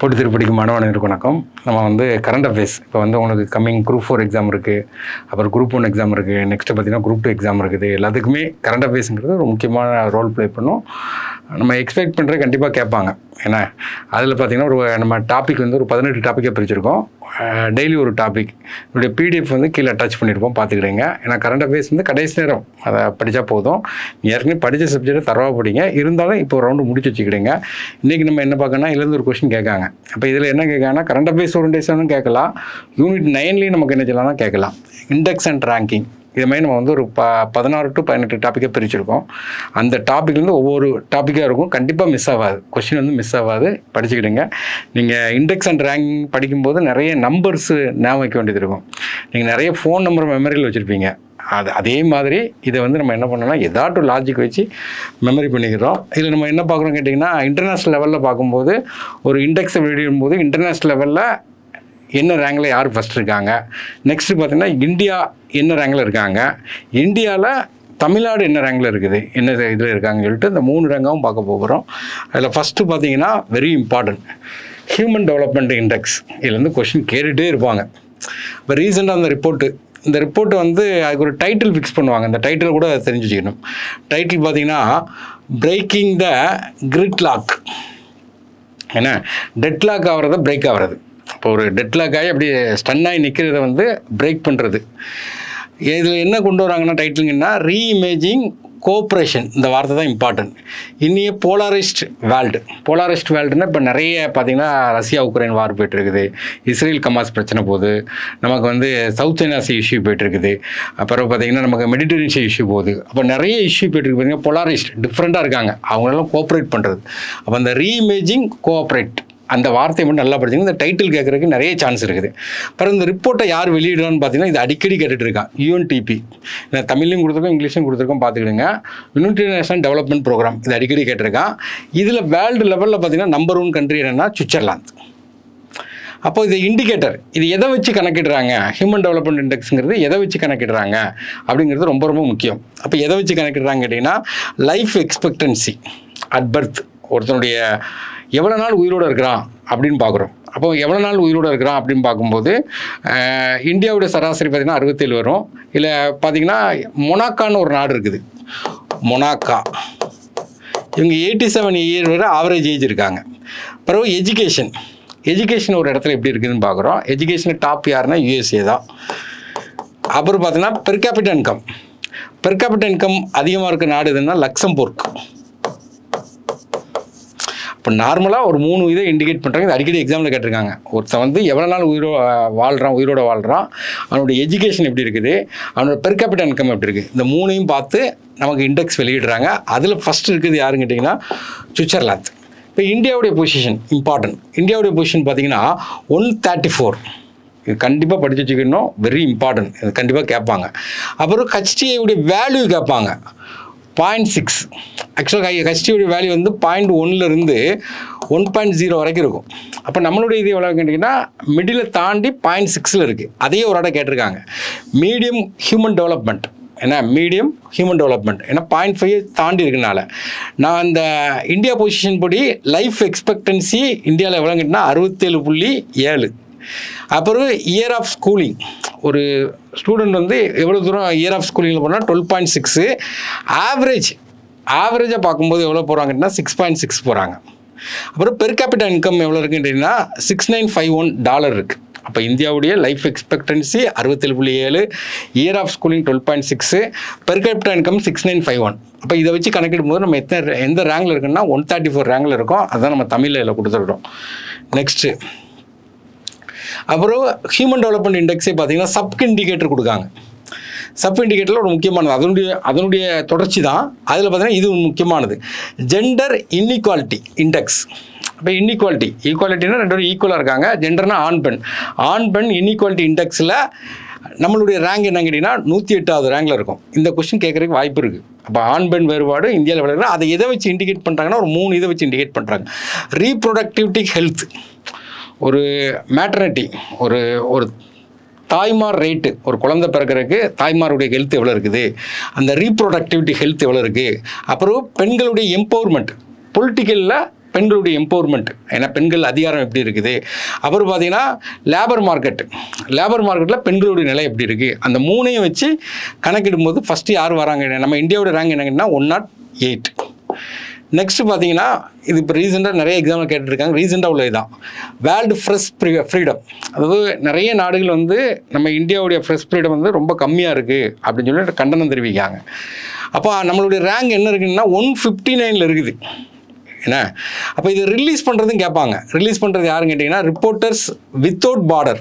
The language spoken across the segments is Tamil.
போட்டி திருப்படிக்கு மாணவர்களுக்கு வணக்கம் நம்ம வந்து கரண்ட் அஃபேர்ஸ் இப்போ வந்து உங்களுக்கு கம்மிங் குரூப் ஃபோர் எக்ஸாம் இருக்குது அப்புறம் குரூப் ஒன் எக்ஸாம் இருக்குது நெக்ஸ்ட்டு பார்த்தீங்கன்னா குரூப் டூ எக்ஸாம் இருக்குது எல்லாத்துக்குமே கரண்ட் அஃபேர்ஸுங்கிறது ஒரு முக்கியமான ரோல் ப்ளே பண்ணும் நம்ம எக்ஸ்பெக்ட் பண்ணுறது கண்டிப்பாக கேட்பாங்க ஏன்னா அதில் பார்த்தீங்கன்னா ஒரு நம்ம டாபிக் வந்து ஒரு பதினெட்டு டாப்பிக்கை பிரிச்சிருக்கோம் டெய்லி ஒரு டாபிக் என்னுடைய பிடிஎஃப் வந்து கீழே அட்டாச் பண்ணியிருப்போம் பார்த்துக்கிடுங்க ஏன்னா கரண்ட் அஃபேர்ஸ் வந்து கடைசி நேரம் அதை படித்தா போதும் நீ ஏற்கனவே படித்த சப்ஜெக்டை தரவாக படிங்க இருந்தாலும் இப்போ ரவுண்டு முடிச்சு வச்சுக்கிடுங்க இன்றைக்கி நம்ம என்ன பார்க்கணும்னா இதுலேருந்து ஒரு கொஸ்டின் கேட்காங்க அப்போ இதில் என்ன கேட்காங்கன்னா கரண்ட் அஃபேர்ஸ் ஓரியன்டேஷனும் கேட்கலாம் யூனிட் நைன்லேயும் நமக்கு என்ன சொல்லலாம்னா கேட்கலாம் இண்டெக்ஸ் அண்ட் ரேங்கிங் இது மாதிரி நம்ம வந்து ஒரு ப பதினாறு டு பதினெட்டு டாப்பிக்கை பிரிச்சிருக்கோம் அந்த டாப்பிக்லேருந்து ஒவ்வொரு டாப்பிக்காக இருக்கும் கண்டிப்பாக மிஸ் ஆகாது கொஷின் வந்து மிஸ் ஆகாது படிச்சுக்கிடுங்க நீங்கள் இண்டெக்ஸ் அண்ட் ரேங்கிங் படிக்கும்போது நிறைய நம்பர்ஸு ஞாபகம் வைக்க வேண்டியது இருக்கும் நீங்கள் நிறைய ஃபோன் நம்பர் மெமரியில் வச்சுருப்பீங்க அது அதே மாதிரி இதை வந்து நம்ம என்ன பண்ணோம்னா ஏதாட்டும் லாஜிக் வச்சு மெமரி பண்ணிக்கிறோம் இதில் நம்ம என்ன பார்க்குறோம் கேட்டிங்கன்னா இன்டர்நேஷ்னல் லெவலில் பார்க்கும்போது ஒரு இண்டெக்ஸை வெளியிடும்போது இன்டர்நேஷ்னல் லெவலில் என்ன ரேங்கில் யார் ஃபஸ்ட் இருக்காங்க நெக்ஸ்ட்டு பார்த்தீங்கன்னா இந்தியா என்ன ரேங்கில் இருக்காங்க இந்தியாவில் தமிழ்நாடு என்ன ரேங்கில் இருக்குது என்ன இதில் இருக்காங்கன்னு சொல்லிட்டு இந்த மூணு ரேங்காவும் பார்க்க போகிறோம் அதில் ஃபஸ்ட்டு பார்த்தீங்கன்னா very important human development index இதுல இருந்து கொஷின் கேட்டுகிட்டே இருப்பாங்க இப்போ ரீசெண்டாக அந்த ரிப்போர்ட்டு இந்த ரிப்போர்ட் வந்து அதுக்கு ஒரு டைட்டில் ஃபிக்ஸ் பண்ணுவாங்க அந்த டைட்டில் கூட தெரிஞ்சு வச்சுக்கணும் டைட்டில் பார்த்தீங்கன்னா பிரேக்கிங் த கிரிட் லாக் என்ன டெட் லாக் ஆகிறத பிரேக் ஆகிறது இப்போ ஒரு டெட் லாக் ஆகி அப்படியே ஸ்டன் ஆகி நிற்கிறத வந்து பிரேக் பண்ணுறது இதில் என்ன கொண்டு வராங்கன்னா டைட்டிலுங்கன்னா ரீஇமேஜிங் கோஆப்ரேஷன் இந்த வார்த்தை தான் இம்பார்ட்டன்ட் இன்னிய போலாரிஸ்ட் வேர்ல்டு போலாரிஸ்ட் வேர்ல்டுனா இப்போ நிறைய பார்த்தீங்கன்னா ரஷ்யா உக்ரைன் வார் போயிட்டு இருக்குது இஸ்ரேல் கமாஸ் பிரச்சனை போகுது நமக்கு வந்து சவுத் சைனா சி இஷ்யூ போயிட்டு இருக்குது அப்புறம் பார்த்தீங்கன்னா நமக்கு மெடிட்டரேனியன் சி இஷ்யூ போகுது அப்போ நிறைய இஷ்யூ போயிட்டு இருக்கு பார்த்தீங்கன்னா போலாரிஸ்ட் டிஃப்ரெண்ட்டாக இருக்காங்க அவங்களெல்லாம் கோஆப்ரேட் பண்ணுறது அப்போ அந்த ரீஇமேஜிங் கோஆப்ரேட் அந்த வார்த்தையை மட்டும் நல்லா படிச்சுங்க இந்த டைட்டில் கேட்குறதுக்கு நிறைய சான்ஸ் இருக்குது அப்புறம் இந்த ரிப்போர்ட்டை யார் வெளியிடுறான்னு பார்த்தீங்கன்னா இது அடிக்கடி கேட்டுட்டு இருக்கான் யூஎன்டிபி நான் தமிழ்லையும் கொடுத்துருக்கோம் இங்கிலீஷும் கொடுத்துருக்கோம் பார்த்துக்கிடுங்க யுனைடெட் நேஷனல் டெவலப்மெண்ட் ப்ரோக்ராம் இது அடிக்கடி கேட்டிருக்கான் இதில் வேர்ல்டு லெவலில் பார்த்தீங்கன்னா நம்பர் ஒன் கண்ட்ரி என்னென்னா சுவிட்சர்லாந்து அப்போ இது இண்டிகேட்டர் இது எதை வச்சு கணக்கிடுறாங்க ஹியூமன் டெவலப்மெண்ட் இண்டெக்ஸுங்கிறது எதை வச்சு கணக்கிடுறாங்க அப்படிங்கிறது ரொம்ப ரொம்ப முக்கியம் அப்போ எதை வச்சு கணக்கிடுறாங்க கேட்டிங்கன்னா லைஃப் எக்ஸ்பெக்டன்சி அட் பர்த் ஒருத்தனுடைய எவ்வளோ நாள் உயிரோடு இருக்கிறான் அப்படின்னு பார்க்குறோம் அப்போ எவ்வளோ நாள் உயிரோடு இருக்கிறான் அப்படின்னு பார்க்கும்போது அஹ், இந்தியாவுடைய சராசரி பார்த்திங்கன்னா அறுபத்தேழு வரும் இல்லை பார்த்தீங்கன்னா மொனாக்கான்னு ஒரு நாடு இருக்குது மொனாக்கா இவங்க எயிட்டி செவன் இயர் வரை ஆவரேஜ் ஏஜ் இருக்காங்க பிறகு எஜுகேஷன் எஜுகேஷன் ஒரு இடத்துல எப்படி இருக்குதுன்னு பார்க்குறோம் எஜுகேஷன் டாப் யாருன்னா யூஎஸ்ஏ தான் அப்புறம் பார்த்தீங்கன்னா per capital income per capital income அதிகமாக இருக்க நாடு எதுன்னா லக்சம்பூர்க் இப்போ நார்மலாக ஒரு மூணு இதை இண்டிகேட் பண்ணுறாங்க இது அடிக்கடி எக்ஸாமில் கேட்டிருக்காங்க ஒருத்தன் வந்து எவ்வளோ நாள் உயிரோ வாழ்கிறான் உயிரோட வாழ்கிறான் அவனுடைய எஜுகேஷன் எப்படி இருக்குது அவனோட பெர் கேபிட்டல் இன்கம் எப்படி இருக்குது இந்த மூணையும் பார்த்து நமக்கு இண்டெக்ஸ் வெளியிடுறாங்க அதில் ஃபஸ்ட் இருக்குது யாருன்னு கேட்டிங்கன்னா சுவிட்சர்லாந்து இப்போ இந்தியாவுடைய பொசிஷன் இம்பார்ட்டன்ட் இந்தியாவுடைய பொசிஷன் பார்த்தீங்கன்னா ஒன் தேர்ட்டி ஃபோர் இது கண்டிப்பாக படிச்சு வச்சுக்கணும் வெரி இம்பார்ட்டன்ட் இது கண்டிப்பாக கேட்பாங்க அப்புறம் ஹச்டிஐவுடைய வேல்யூ கேட்பாங்க பாயிண்ட் சிக்ஸ் ஆக்சுவலாக ஹச்டியுடைய வேல்யூ வந்து பாயிண்ட் ஒன்லேருந்து ஒன் பாயிண்ட் ஜீரோ வரைக்கும் இருக்கும் அப்போ நம்மளுடைய இது எவ்வளோ கேட்டிங்கன்னா மிடில் தாண்டி பாயிண்ட் சிக்ஸில் இருக்குது அதையே ஒரு இடம் கேட்டிருக்காங்க மீடியம் ஹியூமன் டெவலப்மெண்ட் ஏன்னா மீடியம் ஹியூமன் டெவலப்மெண்ட் ஏன்னா பாயிண்ட் ஃபைவ் தாண்டி இருக்கனால நான் அந்த இந்தியா பொசிஷன் படி லைஃப் எக்ஸ்பெக்டன்சி இந்தியாவில் எவ்வளோ கேட்டிங்கன்னா அறுபத்தேழு புள்ளி ஏழு அப்புறம் இயர் ஆஃப் ஸ்கூலிங் ஒரு ஸ்டூடெண்ட் வந்து எவ்வளோ தூரம் இயர் ஆஃப் ஸ்கூலிங்கில் போனால் டுவெல் பாயிண்ட் சிக்ஸு ஆவரேஜ் ஆவரேஜாக பார்க்கும்போது எவ்வளோ போகிறாங்கன்னா சிக்ஸ் பாயிண்ட் சிக்ஸ் போகிறாங்க அப்புறம் பெர் கேபிட்டல் இன்கம் எவ்வளோ இருக்குன்றீங்கன்னா six nine five one dollar இருக்குது அப்போ இந்தியாவுடைய லைஃப் எக்ஸ்பெக்டன்சி அறுபத்தேழு புள்ளி ஏழு year of schooling twelve point six per capital income six nine five one அப்போ இதை வச்சு கணக்கிடும் போது நம்ம எத்தனை எந்த ரேங்கில் இருக்குன்னா ஒன் தேர்ட்டி ஃபோர் ரேங்கில் இருக்கோம் அதான் நம்ம தமிழில் இதில் கொடுத்துருக்கோம் நெக்ஸ்ட்டு அப்புறம் ஹியூமன் டெவலப்மெண்ட் இண்டெக்ஸே பார்த்தீங்கன்னா சப் இண்டிகேட்டர் கொடுக்காங்க சப் இண்டிகேட்டரில் ஒரு முக்கியமானது அதனுடைய அதனுடைய தொடர்ச்சி தான் அதில் பார்த்தீங்கன்னா இது முக்கியமானது ஜெண்டர் இன்இக்வாலிட்டி இண்டெக்ஸ் இப்போ இன்இக்வாலிட்டி ஈக்குவாலிட்டினா ரெண்டு பேரும் ஈக்குவலாக இருக்காங்க ஜெண்டர்னா ஆண் பெண் ஆண் பெண் இன்இக்வாலிட்டி இண்டெக்ஸில் நம்மளுடைய ரேங்க் என்ன கேட்டிங்கன்னா நூற்றி எட்டாவது ரேங்கில் இருக்கும் இந்த கொஸ்டின் கேட்குறதுக்கு வாய்ப்பு இருக்குது அப்போ ஆண் பெண் வேறுபாடு இந்தியாவில் விளையாடுற அதை எதை வச்சு இண்டிகேட் பண்ணுறாங்கன்னா ஒரு மூணு இதை வச்சு இண்டிகேட் பண்ணுறாங்க ரீப்ரொடக்டிவிட்டி ஹெல்த் ஒரு மேட்டர்னிட்டி ஒரு ஒரு தாய்மார் ரேட்டு ஒரு குழந்தை பிறக்கிறதுக்கு தாய்மாருடைய ஹெல்த் எவ்வளோ இருக்குது அந்த ரீப்ரொடக்டிவிட்டி ஹெல்த் எவ்வளோ இருக்குது அப்புறம் பெண்களுடைய எம்பவர்மெண்ட் பொலிட்டிக்கலில் பெண்களுடைய எம்பவர்மெண்ட் ஏன்னா பெண்கள் அதிகாரம் எப்படி இருக்குது அப்புறம் பார்த்தீங்கன்னா லேபர் மார்க்கெட் லேபர் மார்க்கெட்டில் பெண்களுடைய நிலை எப்படி இருக்குது அந்த மூணையும் வச்சு கணக்கிடும்போது ஃபஸ்ட்டு யார் வராங்க நம்ம இந்தியாவோட ரேங்க் என்னங்கன்னா ஒன் நாட் எயிட் நெக்ஸ்ட் பார்த்தீங்கன்னா இது இப்போ ரீசெண்டாக நிறைய எக்ஸாம்பிள் கேட்டுருக்காங்க ரீசெண்டாக உள்ள இதுதான் வேர்ல்டு ஃப்ரெஷ் ஃப்ரீடம் அதாவது நிறைய நாடுகள் வந்து நம்ம இந்தியாவுடைய ஃப்ரெஷ் ஃப்ரீடம் வந்து ரொம்ப கம்மியாக இருக்குது அப்படின்னு சொல்லி கண்டனம் தெரிவிக்காங்க அப்போ நம்மளுடைய ரேங்க் என்ன இருக்குன்னா ஒன் ஃபிஃப்டி நைனில் இருக்குது என்ன அப்போ இது ரிலீஸ் பண்ணுறதும் கேட்பாங்க ரிலீஸ் பண்ணுறது யாருன்னு கேட்டிங்கன்னா ரிப்போர்ட்டர்ஸ் வித்தவுட் பார்டர்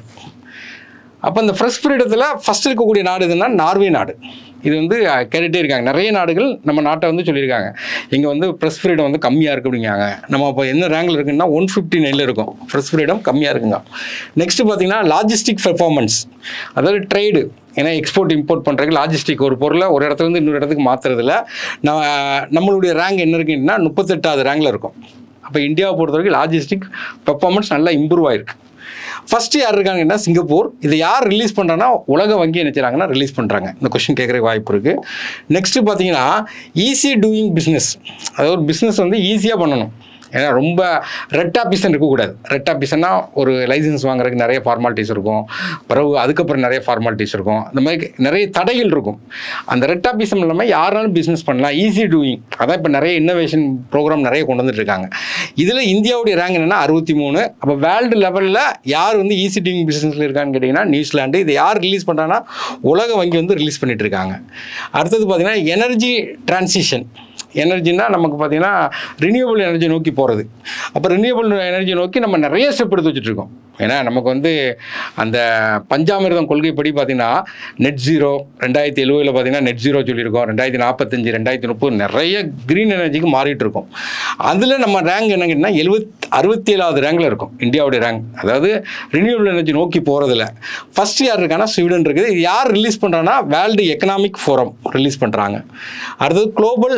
அப்போ இந்த ஃப்ரெஷ் ஃப்ரீடத்தில் ஃபஸ்ட் இருக்கக்கூடிய நாடு எதுன்னா நார்வே நாடு இது வந்து அஹ், கேட்டுகிட்டே இருக்காங்க நிறைய நாடுகள் நம்ம நாட்டை வந்து சொல்லியிருக்காங்க இங்கே வந்து ப்ரெஸ் ஃப்ரீடம் வந்து கம்மியாக இருக்குது அப்படிங்காங்க நம்ம இப்போ என்ன ரேங்கில் இருக்குன்னா ஒன் ஃபிஃப்டி நைனில் இருக்கும் ப்ரெஸ் ஃப்ரீடம் கம்மியாக இருக்குங்க நெக்ஸ்ட் பார்த்தீங்கன்னா லாஜிஸ்டிக் பெர்ஃபார்மன்ஸ் அதாவது ட்ரேடு ஏன்னா எக்ஸ்போர்ட் இம்போர்ட் பண்ணுறதுக்கு லாஜிஸ்டிக் ஒரு பொருளை ஒரு இடத்துல இருந்து இன்னொரு இடத்துக்கு மாற்றுறதுல நம்ம நம்மளுடைய ரேங்க் என்ன இருக்குன்னா முப்பத்தெட்டாவது ரேங்கில் இருக்கும் அப்போ இந்தியாவை பொறுத்த வரைக்கும் லாஜிஸ்டிக் பெர்ஃபார்மன்ஸ் நல்லா இம்ப்ரூவ் ஆயிருக்கு ஃபர்ஸ்ட் யார் இருக்காங்கன்னா சிங்கப்பூர் இதை யார் ரிலீஸ் பண்ணுறாங்கன்னா உலக வங்கி என்ன செய்றாங்கன்னா ரிலீஸ் பண்ணுறாங்க இந்த கொஸ்டின் கேட்குற வாய்ப்பு இருக்குது நெக்ஸ்ட்டு பார்த்தீங்கன்னா ஈஸி டூயிங் பிஸ்னஸ் அதாவது ஒரு பிஸ்னஸ் வந்து ஈஸியாக பண்ணணும் ஏன்னா ரொம்ப ரெட் ஆஃபீஸன் இருக்கக்கூடாது ரெட் ஆஃபீஸ்னா ஒரு லைசன்ஸ் வாங்குறதுக்கு நிறைய ஃபார்மாலிட்டிஸ் இருக்கும் பிறகு அதுக்கப்புறம் நிறைய ஃபார்மாலிட்டிஸ் இருக்கும் இந்த மாதிரி நிறைய தடைகள் இருக்கும் அந்த ரெட் ஆஃபீஸம் இல்லாமல் யாராலும் பிஸ்னஸ் பண்ணலாம் ஈஸி டூயிங் அதான் இப்போ நிறைய இன்னோவேஷன் ப்ரோக்ராம் நிறைய கொண்டு வந்துட்டு இருக்காங்க இதில் இந்தியாவுடைய ரேங்க் என்னன்னா அறுபத்தி மூணு அப்போ வேர்ல்டு லெவலில் யார் வந்து ஈஸி டூயிங் பிஸ்னஸில் இருக்கான்னு கேட்டிங்கன்னா நியூசிலாண்டு இதை யார் ரிலீஸ் பண்ணுறாங்கன்னா உலக வங்கி வந்து ரிலீஸ் பண்ணிட்டு இருக்காங்க அடுத்தது பார்த்தீங்கன்னா எனர்ஜி டிரான்சிஷன் எனர்ஜினா நமக்கு பார்த்தீங்கன்னா ரினியூவபிள் எனர்ஜி நோக்கி போகிறது அப்போ ரினியூவபிள் எனர்ஜி நோக்கி நம்ம நிறைய ஸ்டெப் எடுத்து வச்சுட்டு இருக்கோம் ஏன்னா நமக்கு வந்து அந்த பஞ்சாமிர்தம் கொள்கைப்படி பார்த்தீங்கன்னா நெட் ஜீரோ ரெண்டாயிரத்தி எழுபதில் பார்த்தீங்கன்னா நெட் ஜீரோ சொல்லியிருக்கோம் ரெண்டாயிரத்தி நாற்பத்தஞ்சு ரெண்டாயிரத்தி முப்பது நிறைய க்ரீன் எனர்ஜிக்கு மாறிட்டு இருக்கோம் அதில் நம்ம ரேங்க் என்ன கேட்டிங்கன்னா எழுபத் அறுபத்தி ஏழாவது ரேங்கில் இருக்கும் இந்தியாவுடைய ரேங்க் அதாவது ரினியூவபிள் எனர்ஜி நோக்கி போகிறதுல ஃபர்ஸ்ட் யார் இருக்கான்னா ஸ்வீடன் இருக்குது இது யார் ரிலீஸ் பண்ணுறாங்கன்னா வேர்ல்டு எக்கனாமிக் ஃபோரம் ரிலீஸ் பண்ணுறாங்க அடுத்தது குளோபல்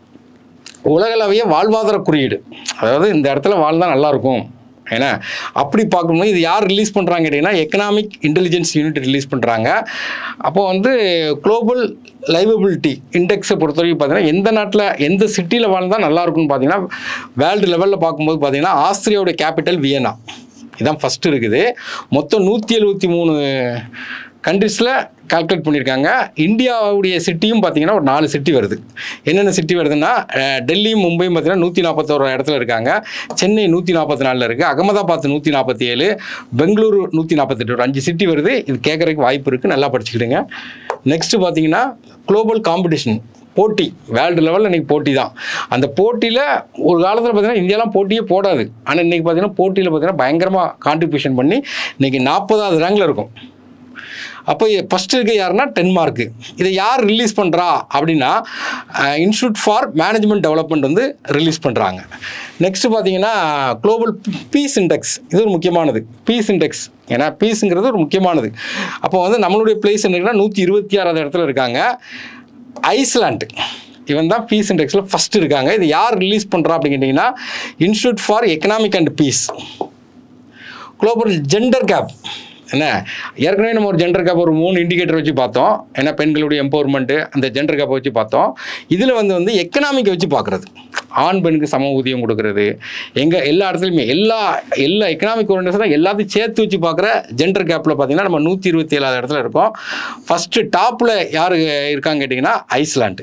உலகளவிய வாழ்வாதார குறியீடு அதாவது இந்த இடத்துல வாழ்ந்தால் நல்லா இருக்கும் ஏன்னா அப்படி பார்க்கும்போது இது யார் ரிலீஸ் பண்ணுறாங்க கேட்டிங்கன்னா எக்கனாமிக் இன்டெலிஜென்ஸ் யூனிட் ரிலீஸ் பண்ணுறாங்க அப்போ வந்து குளோபல் லைவபிலிட்டி இண்டெக்ஸை பொறுத்த வரைக்கும் பார்த்தீங்கன்னா எந்த நாட்டில் எந்த சிட்டியில் வாழ்ந்தால் நல்லா இருக்கும்னு பார்த்தீங்கன்னா வேர்ல்டு லெவலில் பார்க்கும்போது பார்த்தீங்கன்னா ஆஸ்திரியாவோட கேபிட்டல் வியனா இதான் ஃபஸ்ட்டு இருக்குது மொத்தம் நூற்றி எழுபத்தி மூணு கண்ட்ரிஸில் கால்குலேட் பண்ணியிருக்காங்க இந்தியாவுடைய சிட்டியும் பார்த்தீங்கன்னா ஒரு நாலு சிட்டி வருது என்னென்ன சிட்டி வருதுன்னா அஹ், டெல்லியும் மும்பையும் பார்த்தீங்கன்னா நூற்றி நாற்பத்தோரு இடத்துல இருக்காங்க சென்னை நூற்றி நாற்பத்தி நாலில் இருக்குது அகமதாபாத் நூற்றி நாற்பத்தி ஏழு பெங்களூரு நூற்றி நாற்பத்தெட்டு ஒரு அஞ்சு சிட்டி வருது இது கேட்குறதுக்கு வாய்ப்பு இருக்குது நல்லா படிச்சுக்கிடுங்க நெக்ஸ்ட்டு பார்த்தீங்கன்னா குளோபல் காம்படிஷன் போட்டி வேர்ல்டு லெவலில் இன்றைக்கி போட்டி தான் அந்த போட்டியில் ஒரு காலத்தில் பார்த்தீங்கன்னா இந்தியாலாம் போட்டியே போடாது ஆனால் இன்றைக்கி பார்த்தீங்கன்னா போட்டியில் பார்த்தீங்கன்னா பயங்கரமாக கான்ட்ரிபியூஷன் பண்ணி இன்றைக்கி நாற்பதாவது ரேங்கில் இருக்கும் அப்போ ஃபஸ்ட்டு இருக்க யாருன்னா டென்மார்க்கு இதை யார் ரிலீஸ் பண்ணுறா அப்படின்னா இன்ஸ்டியூட் ஃபார் மேனேஜ்மெண்ட் டெவலப்மெண்ட் வந்து ரிலீஸ் பண்ணுறாங்க நெக்ஸ்ட்டு பார்த்தீங்கன்னா குளோபல் பீஸ் இண்டெக்ஸ் இது ஒரு முக்கியமானது பீஸ் இண்டெக்ஸ் ஏன்னா பீஸுங்கிறது ஒரு முக்கியமானது அப்போ வந்து நம்மளுடைய பிளேஸ் என்னன்னா நூற்றி இருபத்தி ஆறாவது இடத்துல இருக்காங்க ஐஸ்லாண்டு இவன் தான் பீஸ் இண்டெக்ஸில் ஃபஸ்ட்டு இருக்காங்க இது யார் ரிலீஸ் பண்ணுறா அப்படின்னு கேட்டிங்கன்னா institute for economic and peace global gender gap என்ன ஏற்கனவே நம்ம ஒரு ஜெண்டர் கேப் ஒரு மூணு இண்டிகேட்டர் வச்சு பார்த்தோம் ஏன்னா பெண்களுடைய எம்பவர்மெண்ட்டு அந்த ஜெண்டர் கேப்பை வச்சு பார்த்தோம் இதில் வந்து வந்து எக்கனாமிக்கை வச்சு பார்க்குறது ஆண் பெண்ணுக்கு சம ஊதியம் கொடுக்கறது எங்கே எல்லா இடத்துலையுமே எல்லா எல்லா எக்கனாமிக் ஓரியன்டேஷனாக எல்லாத்தையும் சேர்த்து வச்சு பார்க்குற ஜெண்டர் கேப்பில் பார்த்தீங்கன்னா நம்ம நூற்றி இருபத்தி ஏழாவது இடத்துல இருக்கோம் ஃபஸ்ட்டு டாப்பில் யார் இருக்காங்க கேட்டிங்கன்னா ஐஸ்லாண்டு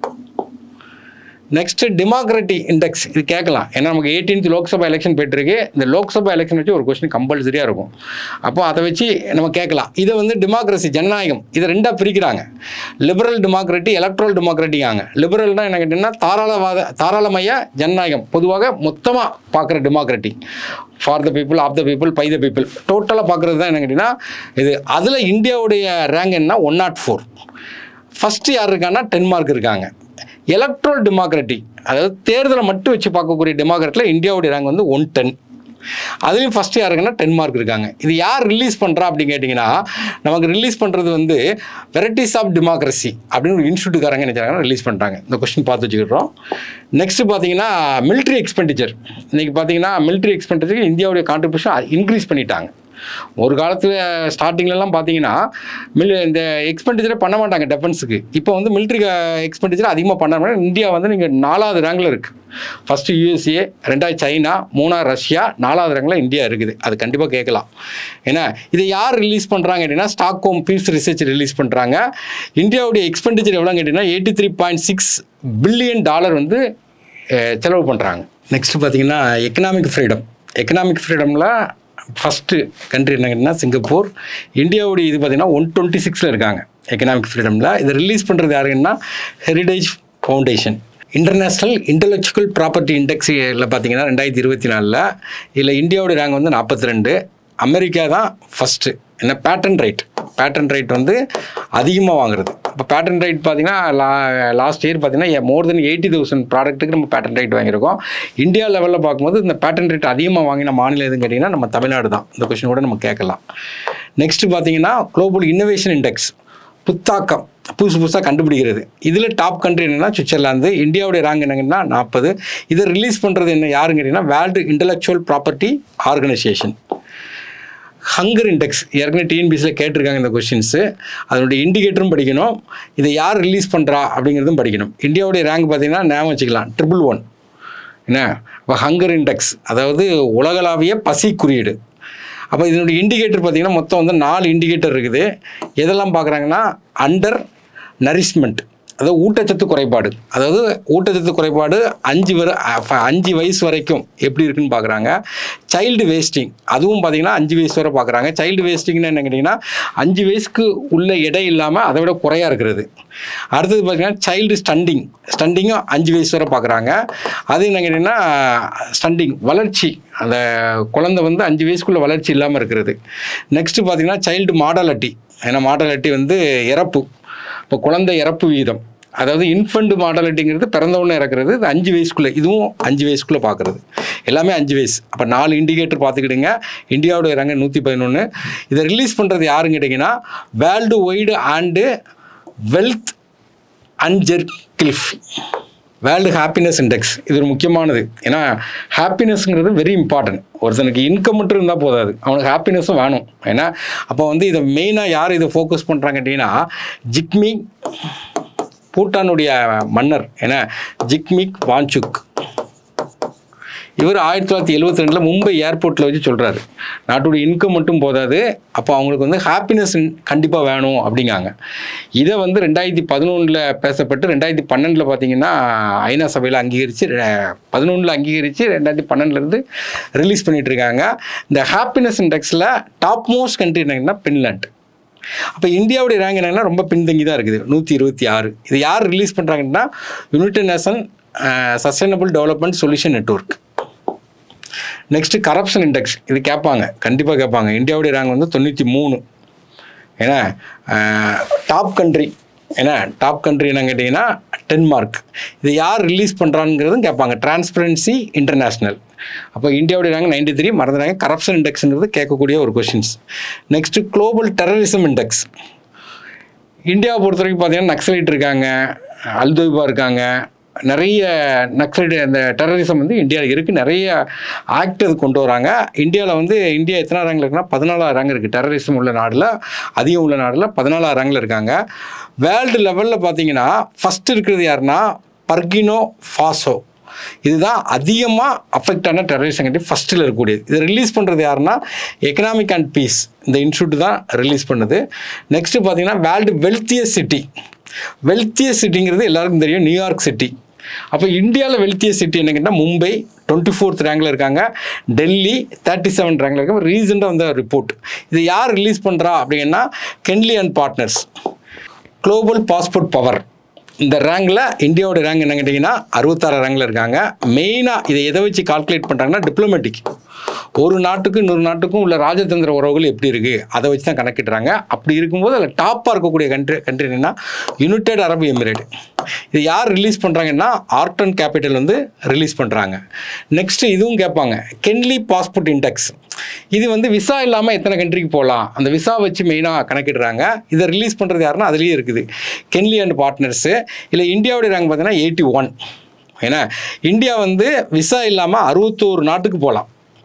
நெக்ஸ்ட் டெமோக்ரட்டி இண்டெக்ஸ் இது கேட்கலாம் ஏன்னா நமக்கு எயிட்டீன்த் லோக்சபா எலெக்ஷன் போயிட்டுருக்கு இந்த லோக்சபா எலெக்ஷன் வச்சு ஒரு கொஸ்டின் கம்பல்சரியாக இருக்கும் அப்போ அதை வச்சு நம்ம கேட்கலாம் இதை வந்து டெமோக்ரஸி ஜனநாயகம் இதை ரெண்டாக பிரிக்கிறாங்க லிபரல் டெமோக்ரட்டி எலக்ட்ரல் டெமோக்ரட்டிங்காங்க லிபரல்னா என்ன கேட்டிங்கன்னா தாராளவாத தாராளமய ஜனநாயகம் பொதுவாக மொத்தமாக பார்க்குற democracy for the people of the people by the people டோட்டலாக பார்க்குறது தான் என்ன கேட்டிங்கன்னா இது அதில் இந்தியாவுடைய ரேங்க் என்ன ஒன் நாட் ஃபோர் ஃபஸ்ட்டு யார் இருக்காங்கன்னா டென்மார்க் இருக்காங்க எலக்ட்ரல் டெமோக்ரட்டி அதாவது தேர்தலை மட்டும் வச்சு பார்க்கக்கூடிய டெமோக்ராட்டில் இந்தியாவுடைய ரேங்க் வந்து ஒன் டென் அதுலேயும் ஃபஸ்ட்டு யார் இருக்குன்னா டென்மார்க் இருக்காங்க இது யார் ரிலீஸ் பண்ணுறா அப்படின்னு கேட்டிங்கன்னா நமக்கு ரிலீஸ் பண்ணுறது வந்து வெரைட்டிஸ் ஆஃப் டெமோக்ரஸி அப்படின்னு ஒரு இன்ஸ்டியூட்டுக்காரங்க நினைச்சாங்க ரிலீஸ் பண்ணிட்டாங்க இந்த கொஸ்டின் பார்த்து வச்சுக்கிட்டோம் நெக்ஸ்ட்டு பார்த்தீங்கன்னா military எக்ஸ்பெண்டிச்சர் இன்றைக்கி பார்த்தீங்கன்னா military எக்ஸ்பெண்டிச்சருக்கு இந்தியாவுடைய கான்ட்ரிபியூஷன் இன்க்ரீஸ் பண்ணிட்டாங்க ஒரு காலத்தில் ஸ்டார்டிங்லலாம் பார்த்தீங்கன்னா மில் இந்த எக்ஸ்பெண்டிச்சரே பண்ண மாட்டாங்க டெஃபென்ஸுக்கு இப்போ வந்து மிலிட்ரி எக்ஸ்பெண்டிச்சர் அதிகமாக பண்ண மாட்டாங்க இந்தியா வந்து நீங்கள் நாலாவது ரேங்கில் இருக்குது ஃபஸ்ட்டு யூஎஸ்ஏ ரெண்டாவது சைனா மூணாவது ரஷ்யா நாலாவது ரேங்கில் இந்தியா இருக்குது அது கண்டிப்பாக கேட்கலாம் ஏன்னா இதை யார் ரிலீஸ் பண்ணுறாங்க அப்படின்னா Stockholm peace research release பண்ணுறாங்க இந்தியாவுடைய எக்ஸ்பெண்டிச்சர் எவ்வளோன்னு கேட்டிங்கன்னா eighty three point six billion dollar வந்து அஹ், செலவு பண்ணுறாங்க நெக்ஸ்ட் பார்த்தீங்கன்னா எக்கனாமிக் ஃப்ரீடம் எக்கனாமிக் ஃப்ரீடமில் ஃபஸ்ட்டு கண்ட்ரி என்னங்கன்னா சிங்கப்பூர் இந்தியாவுடைய இது பார்த்தீங்கன்னா ஒன் டுவெண்ட்டி சிக்ஸில் இருக்காங்க எக்கனாமிக் ஃப்ரீடமில் இதை ரிலீஸ் பண்ணுறது யாருங்கன்னா heritage foundation international intellectual property இண்டெக்ஸில் பார்த்தீங்கன்னா ரெண்டாயிரத்தி இருபத்தி நாலில் இதில் இந்தியாவுடைய ரேங்க் வந்து நாற்பத்தி ரெண்டு அமெரிக்கா தான் ஃபஸ்ட்டு என்ன பேட்டன் ரைட் பேட்டன் ரைட் வந்து அதிகமாக வாங்குறது இப்போ பேட்டன் ரைட் பார்த்தீங்கன்னா லா லாஸ்ட் இயர் பார்த்தீங்கன்னா மோர் தென் எயிட்டி தௌசண்ட் ப்ராடக்ட்டுக்கு நம்ம பேட்டன் ரைட் வாங்கியிருக்கோம் இந்தியா லெவலில் பார்க்கும்போது இந்த பேட்டன் ரைட் அதிகமாக வாங்கின மாநிலம் எதுன்னு கேட்டிங்கன்னா நம்ம தமிழ்நாடு தான் இந்த கொஷின் கூட நம்ம கேட்கலாம் நெக்ஸ்ட்டு பார்த்தீங்கன்னா குளோபல் இன்னோவேஷன் இண்டெக்ஸ் புத்தாக்கம் புதுசு புதுசாக கண்டுபிடிக்கிறது இதில் டாப் கண்ட்ரி என்னன்னா சுவிட்சர்லாந்து இந்தியாவுடைய ரேங்க் என்னங்கன்னா நாற்பது இதை ரிலீஸ் பண்ணுறது என்ன யாருன்னு கேட்டிங்கன்னா world intellectual property organisation hunger index ஏற்கனவே டிஎன்பிசியில் கேட்டிருக்காங்க இந்த கொஷின்ஸு அதனுடைய இண்டிகேட்டரும் படிக்கணும் இதை யார் ரிலீஸ் பண்ணுறா அப்படிங்கிறதும் படிக்கணும் இந்தியாவுடைய ரேங்க் பார்த்தீங்கன்னா ஞாபகம் வச்சுக்கலாம் ட்ரிபிள் ஒன் என்ன இப்போ ஹங்கர் இண்டெக்ஸ் அதாவது உலகளாவிய பசி குறியீடு அப்போ இதனுடைய இண்டிகேட்டர் பார்த்தீங்கன்னா மொத்தம் வந்து நாலு இண்டிகேட்டர் இருக்குது எதெல்லாம் பார்க்குறாங்கன்னா அண்டர் நரிஷ்மெண்ட் அதாவது ஊட்டச்சத்து குறைபாடு அதாவது ஊட்டச்சத்து குறைபாடு அஞ்சு வர அ- அஞ்சு வயசு வரைக்கும் எப்படி இருக்குன்னு பார்க்குறாங்க சைல்டு வேஸ்டிங் அதுவும் பார்த்தீங்கன்னா அஞ்சு வயசு வரை பார்க்குறாங்க சைல்டு வேஸ்டிங்னு என்ன கேட்டிங்கன்னா அஞ்சு வயசுக்கு உள்ள எடை இல்லாமல் அதை விட குறையா இருக்கிறது அடுத்தது பார்த்தீங்கன்னா சைல்டு ஸ்டண்டிங் ஸ்டண்டிங்கும் அஞ்சு வயசு வரை பார்க்குறாங்க அது என்ன கேட்டிங்கன்னா ஸ்டண்டிங் வளர்ச்சி அந்த குழந்தை வந்து அஞ்சு வயசுக்குள்ள வளர்ச்சி இல்லாமல் இருக்கிறது நெக்ஸ்ட்டு பார்த்தீங்கன்னா சைல்டு மாடலிட்டி ஏன்னா மாடலிட்டி வந்து இறப்பு இப்போ குழந்தை இறப்பு வீதம் அதாவது இன்ஃபண்ட் மாடலிட்டிங்கிறது பிறந்த உடனே இறக்குறது இது அஞ்சு வயசுக்குள்ளே இதுவும் அஞ்சு வயசுக்குள்ளே பார்க்குறது எல்லாமே அஞ்சு வயசு அப்போ நாலு இண்டிகேட்டர் பார்த்துக்கிடுங்க இந்தியாவோட ரேங்க் நூற்றி பதினொன்று இதை ரிலீஸ் பண்ணுறது யாருன்னு கேட்டிங்கன்னா worldwide and Welthungerhilfe world happiness index இது ஒரு முக்கியமானது ஏன்னா ஹாப்பினஸ்ங்கிறது வெரி இம்பார்ட்டன்ட் ஒருத்தனுக்கு இன்கம் மட்டும் இருந்தால் போதாது அவனுக்கு ஹாப்பினஸும் வேணும் ஏன்னா அப்போ வந்து இதை மெயினாக யார் இதை ஃபோக்கஸ் பண்ணுறாங்க அப்படின்னா ஜிக்மி பூட்டானுடைய மன்னர் ஏன்னா ஜிக்மிக் வான்சுக் இவர் ஆயிரத்தி தொள்ளாயிரத்தி எழுபத்தி ரெண்டில் மும்பை ஏர்போர்ட்டில் வச்சு சொல்கிறாரு நாட்டுடைய இன்கம் மட்டும் போதாது அப்போ அவங்களுக்கு வந்து ஹாப்பினஸ் கண்டிப்பாக வேணும் அப்படிங்காங்க இதை வந்து ரெண்டாயிரத்தி பதினொன்றில் பேசப்பட்டு ரெண்டாயிரத்தி பன்னெண்டில் பார்த்தீங்கன்னா ஐநா சபையில் அங்கீகரித்து பதினொன்றில் அங்கீகரித்து ரெண்டாயிரத்தி பன்னெண்டுலேருந்து ரிலீஸ் பண்ணிட்டு இருக்காங்க இந்த ஹாப்பினஸ் இண்டெக்ஸில் டாப் மோஸ்ட் கண்ட்ரி என்னங்கன்னா பின்லாண்ட் அப்போ இந்தியாவுடைய ரேங்க் என்னன்னா ரொம்ப பின்தங்கி தான் இருக்குது நூற்றி இருபத்தி ஆறு இது யார் ரிலீஸ் பண்ணுறாங்கன்னா united nation sustainable development solution network next corruption index இது கேட்பாங்க கண்டிப்பாக கேட்பாங்க இந்தியாவுடைய ரேங்க் வந்து தொண்ணூற்றி மூணு ஏன்னா டாப் கண்ட்ரி ஏன்னா டாப் கண்ட்ரி என்ன கேட்டிங்கன்னா டென்மார்க் இது யார் ரிலீஸ் பண்ணுறாங்கிறதும் கேட்பாங்க டிரான்ஸ்பரன்சி இன்டர்நேஷ்னல் அப்போ இந்தியாவுடைய ரேங்க் நைன்டி த்ரீ மறந்துறாங்க கரப்ஷன் இண்டெக்ஸ்ங்கிறது கேட்கக்கூடிய ஒரு questions next global terrorism index இந்தியாவை பொறுத்த வரைக்கும் பார்த்தீங்கன்னா நக்சலைட் இருக்காங்க அல்தொய்பா இருக்காங்க நிறைய நக்சலைட் அந்த டெரரிசம் வந்து இந்தியாவில் இருக்குது நிறைய ஆக்ட் அது கொண்டு வராங்க இந்தியாவில் வந்து இந்தியா எத்தனை ரேங்கில் இருக்குன்னா பதினாலாம் ரேங்க் இருக்குது டெரரிசம் உள்ள நாடில் அதிகம் உள்ள நாடில் பதினாலாம் ரேங்கில் இருக்காங்க வேர்ல்டு லெவலில் பார்த்தீங்கன்னா ஃபஸ்ட் இருக்கிறது யாருன்னா பர்கினோ ஃபாசோ இதுதான் அதிகமாக அஃபெக்ட் ஆன டெரரிசம் கண்ட்ரி ஃபஸ்ட்டில் இருக்கக்கூடியது இதை ரிலீஸ் பண்ணுறது யாருன்னா எக்கனாமிக் அண்ட் பீஸ் இந்த இன்ஸ்டியூட் தான் ரிலீஸ் பண்ணுது நெக்ஸ்ட்டு பார்த்தீங்கன்னா வேர்ல்டு வெல்த்தியஸ்ட் சிட்டி வெல்த்தியஸ்ட் சிட்டிங்கிறது எல்லாருக்கும் தெரியும் நியூயார்க் சிட்டி அப்போ இந்தியாவில் வெல்த்தியஸ்ட் சிட்டி என்னங்கன்னா மும்பை டுவெண்ட்டி ஃபோர்த் ரேங்கில் இருக்காங்க டெல்லி தேர்ட்டி செவன் ரேங்கில் இருக்காங்க ரீசெண்டாக வந்த ரிப்போர்ட் இது யார் ரிலீஸ் பண்ணுறா அப்படின்னா Henley and partners global passport power இந்த ரேங்கில் இந்தியாவோட ரேங்க் என்ன கேட்டிங்கன்னா அறுபத்தாறு ரேங்கில் இருக்காங்க மெயினாக இதை எதை வச்சு கால்குலேட் பண்ணுறாங்கன்னா டிப்ளமேட்டிக் ஒரு நாட்டுக்கும் இன்னொரு நாட்டுக்கும் உள்ள ராஜதந்திர உறவுகள் எப்படி இருக்குது அதை வச்சு தான் கணக்கிடுறாங்க அப்படி இருக்கும்போது அதில் டாப்பாக இருக்கக்கூடிய கண்ட்ரி கண்ட்ரி என்னன்னா யுனைடெட் அரபு எமிரேட் இது யார் ரிலீஸ் பண்ணுறாங்கன்னா ஆர்டன் கேபிட்டல் வந்து ரிலீஸ் பண்ணுறாங்க நெக்ஸ்ட்டு இதுவும் கேட்பாங்க கென்லி பாஸ்போர்ட் இண்டெக்ஸ் இது வந்து விசா இல்லாமல் எத்தனை கண்ட்ரிக்கு போகலாம் அந்த விசா வச்சு மெயினாக கணக்கிடுறாங்க இதை ரிலீஸ் பண்ணுறது யாருன்னா அதுலேயே இருக்குது கென்லி அண்ட் பார்ட்னர்ஸு இல்லை இந்தியாவுடைய ரேங்க் பார்த்தீங்கன்னா எயிட்டி ஒன் ஏன்னா இந்தியா வந்து விசா இல்லாமல் அறுபத்தோரு நாட்டுக்கு போகலாம்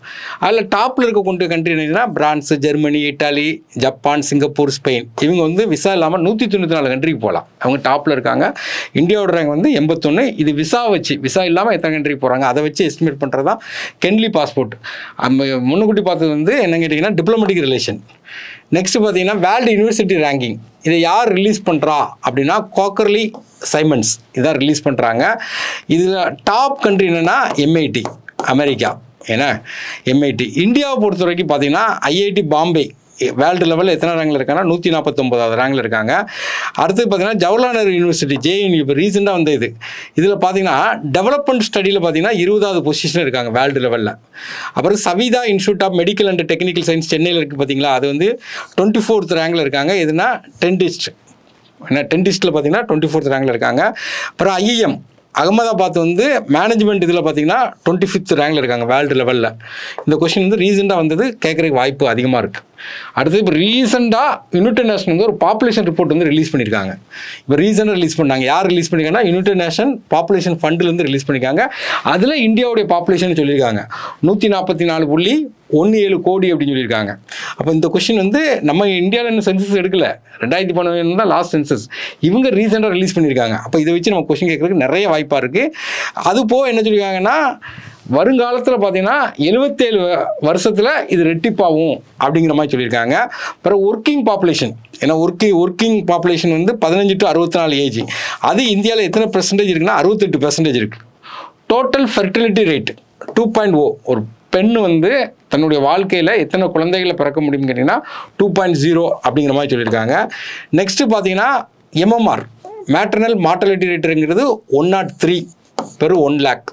அதில் டாப்பில் இருக்கக்கூடிய கண்ட்ரி என்னன்னா France Germany Italy Japan Singapore Spain இவங்க வந்து விசா இல்லாமல் நூற்றி தொண்ணூற்றி நாலு கண்ட்ரிக்கு போகலாம் அவங்க டாப்பில் இருக்காங்க இந்தியாவோட ரேங்க் வந்து எண்பத்தொன்று இது விசா வச்சு விசா இல்லாமல் எத்தனை கண்ட்ரிக்கு போகிறாங்க அதை வச்சு எஸ்டிமேட் பண்ணுறது தான் கென்லி பாஸ்போர்ட் முன்னுக்கூட்டி பார்த்தது வந்து என்ன கேட்டிங்கன்னா டிப்ளமெட்டிக் ரிலேஷன் நெக்ஸ்ட் பார்த்தீங்கன்னா வேர்ல்டு யூனிவர்சிட்டி ரேங்கிங் இதை யார் ரிலீஸ் பண்ணுறா அப்படின்னா கோக்கர்லி சைமன்ஸ் இதான் ரிலீஸ் பண்ணுறாங்க இதில் டாப் கண்ட்ரி என்னென்னா எம்ஐடி அமெரிக்கா ஏன்னா எம்ஐடி இந்தியாவை பொறுத்த வரைக்கும் பார்த்தீங்கன்னா ஐஐடி பாம்பே வேர்ல்டு லெவலில் எத்தனை ரேங்கில் இருக்காங்கன்னா நூற்றி நாற்பத்தொம்போதாவது ரேங்கில் இருக்காங்க அடுத்து பார்த்தீங்கன்னா ஜவஹர்லால் நேரு யூனிவர்சிட்டி ஜேஎன்யூ இப்போ ரீசெண்டாக வந்த இது இதில் பார்த்தீங்கன்னா டெவலப்மெண்ட் ஸ்டடியில் பார்த்தீங்கன்னா இருபதாவது பொசிஷன் இருக்காங்க வேர்ல்டு லெவலில் அப்புறம் Saveetha institute of medical and technical science சென்னையில் இருக்குது பார்த்தீங்களா அது வந்து டுவெண்ட்டி ஃபோர்த் ரேங்கில் இருக்காங்க எதுனா டென்டிஸ்ட் ஏன்னா டென்டிஸ்ட்டில் பார்த்தீங்கன்னா டுவெண்ட்டி ஃபோர்த் ரேங்கில் இருக்காங்க அப்புறம் ஐஇஎம் அகமதாபாத் வந்து மேனேஜ்மெண்ட் இதில் பார்த்தீங்கன்னா டுவெண்ட்டி ஃபிஃப்த் ரேங்கில் இருக்காங்க வேர்ல்டு லெவலில் இந்த கொஷின் வந்து ரீசெண்டாக வந்தது கேட்குறதுக்கு வாய்ப்பு அதிகமாக இருக்குது அடுத்து இப்போ ரீசெண்டாக யுனைடெட் நேஷன் வந்து ஒரு பாப்புலேஷன் ரிப்போர்ட் வந்து ரிலீஸ் பண்ணியிருக்காங்க இப்போ ரீசெண்டாக ரிலீஸ் பண்ணாங்க யார் ரிலீஸ் பண்ணியிருக்காங்கன்னா யுனைடெட் நேஷன் பாப்புலேஷன் ஃபண்டுலேருந்து ரிலீஸ் பண்ணியிருக்காங்க அதில் இந்தியாவுடைய பாப்புலேஷன் சொல்லியிருக்காங்க நூற்றி நாற்பத்தி நாலு புள்ளி ஒன்று ஏழு கோடி அப்படின்னு சொல்லியிருக்காங்க அப்போ இந்த கொஷின் வந்து நம்ம இந்தியாவில் இன்னும் சென்சஸ் எடுக்கல ரெண்டாயிரத்தி பன்னெண்டு தான் லாஸ்ட் சென்சஸ் இவங்க ரீசெண்டாக ரிலீஸ் பண்ணியிருக்காங்க அப்போ இதை வச்சு நம்ம கொஷின் கேட்குறதுக்கு நிறைய வாய்ப்பாக இருக்குது அது போக என்ன சொல்லியிருக்காங்கன்னா வருங்காலத்தில் பார்த்தீங்கன்னா எழுபத்தேழு வருஷத்தில் இது ரெட்டிப்பாகும் அப்படிங்கிற மாதிரி சொல்லியிருக்காங்க அப்புறம் ஒர்க்கிங் பாப்புலேஷன் ஏன்னா ஒர்க்கிங் ஒர்க்கிங் பாப்புலேஷன் வந்து பதினஞ்சு டு அறுபத்தி நாலு ஏஜ் அது இந்தியாவில் எத்தனை பெர்சன்டேஜ் இருக்குன்னா அறுபத்தெட்டு பெர்சன்டேஜ் இருக்குது total fertility rate two point o ஒரு பெண் வந்து தன்னுடைய வாழ்க்கையில் எத்தனை குழந்தைகளை பிறக்க முடியும்னு கேட்டிங்கன்னா டூ பாயிண்ட் ஜீரோ அப்படிங்கிற மாதிரி சொல்லியிருக்காங்க நெக்ஸ்ட்டு பார்த்தீங்கன்னா எம்எம்ஆர் மேட்டர்னல் மார்டலிட்டி ரேட்டுங்கிறது one naught three per one lakh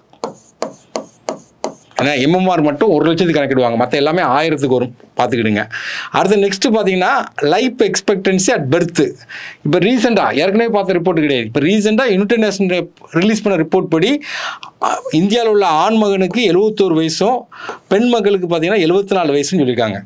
ஏன்னா எம்எம்ஆர் மட்டும் ஒரு லட்சத்துக்கு கணக்கிடுவாங்க மற்ற எல்லாமே ஆயிரத்துக்கு வரும் பார்த்துக்கிடுங்க அடுத்து நெக்ஸ்ட்டு பார்த்தீங்கன்னா லைஃப் எக்ஸ்பெக்டன்சி அட் பர்த்து இப்போ ரீசெண்டாக ஏற்கனவே பார்த்த ரிப்போர்ட் கிடையாது இப்போ ரீசெண்டாக யுனைடெட் நேஷன் ரிலீஸ் பண்ண ரிப்போர்ட் படி இந்தியாவில் உள்ள ஆண் மகனுக்கு எழுபத்தோரு வயசும் பெண் மகளுக்கு பார்த்தீங்கன்னா எழுபத்தி நாலு வயசுன்னு சொல்லியிருக்காங்க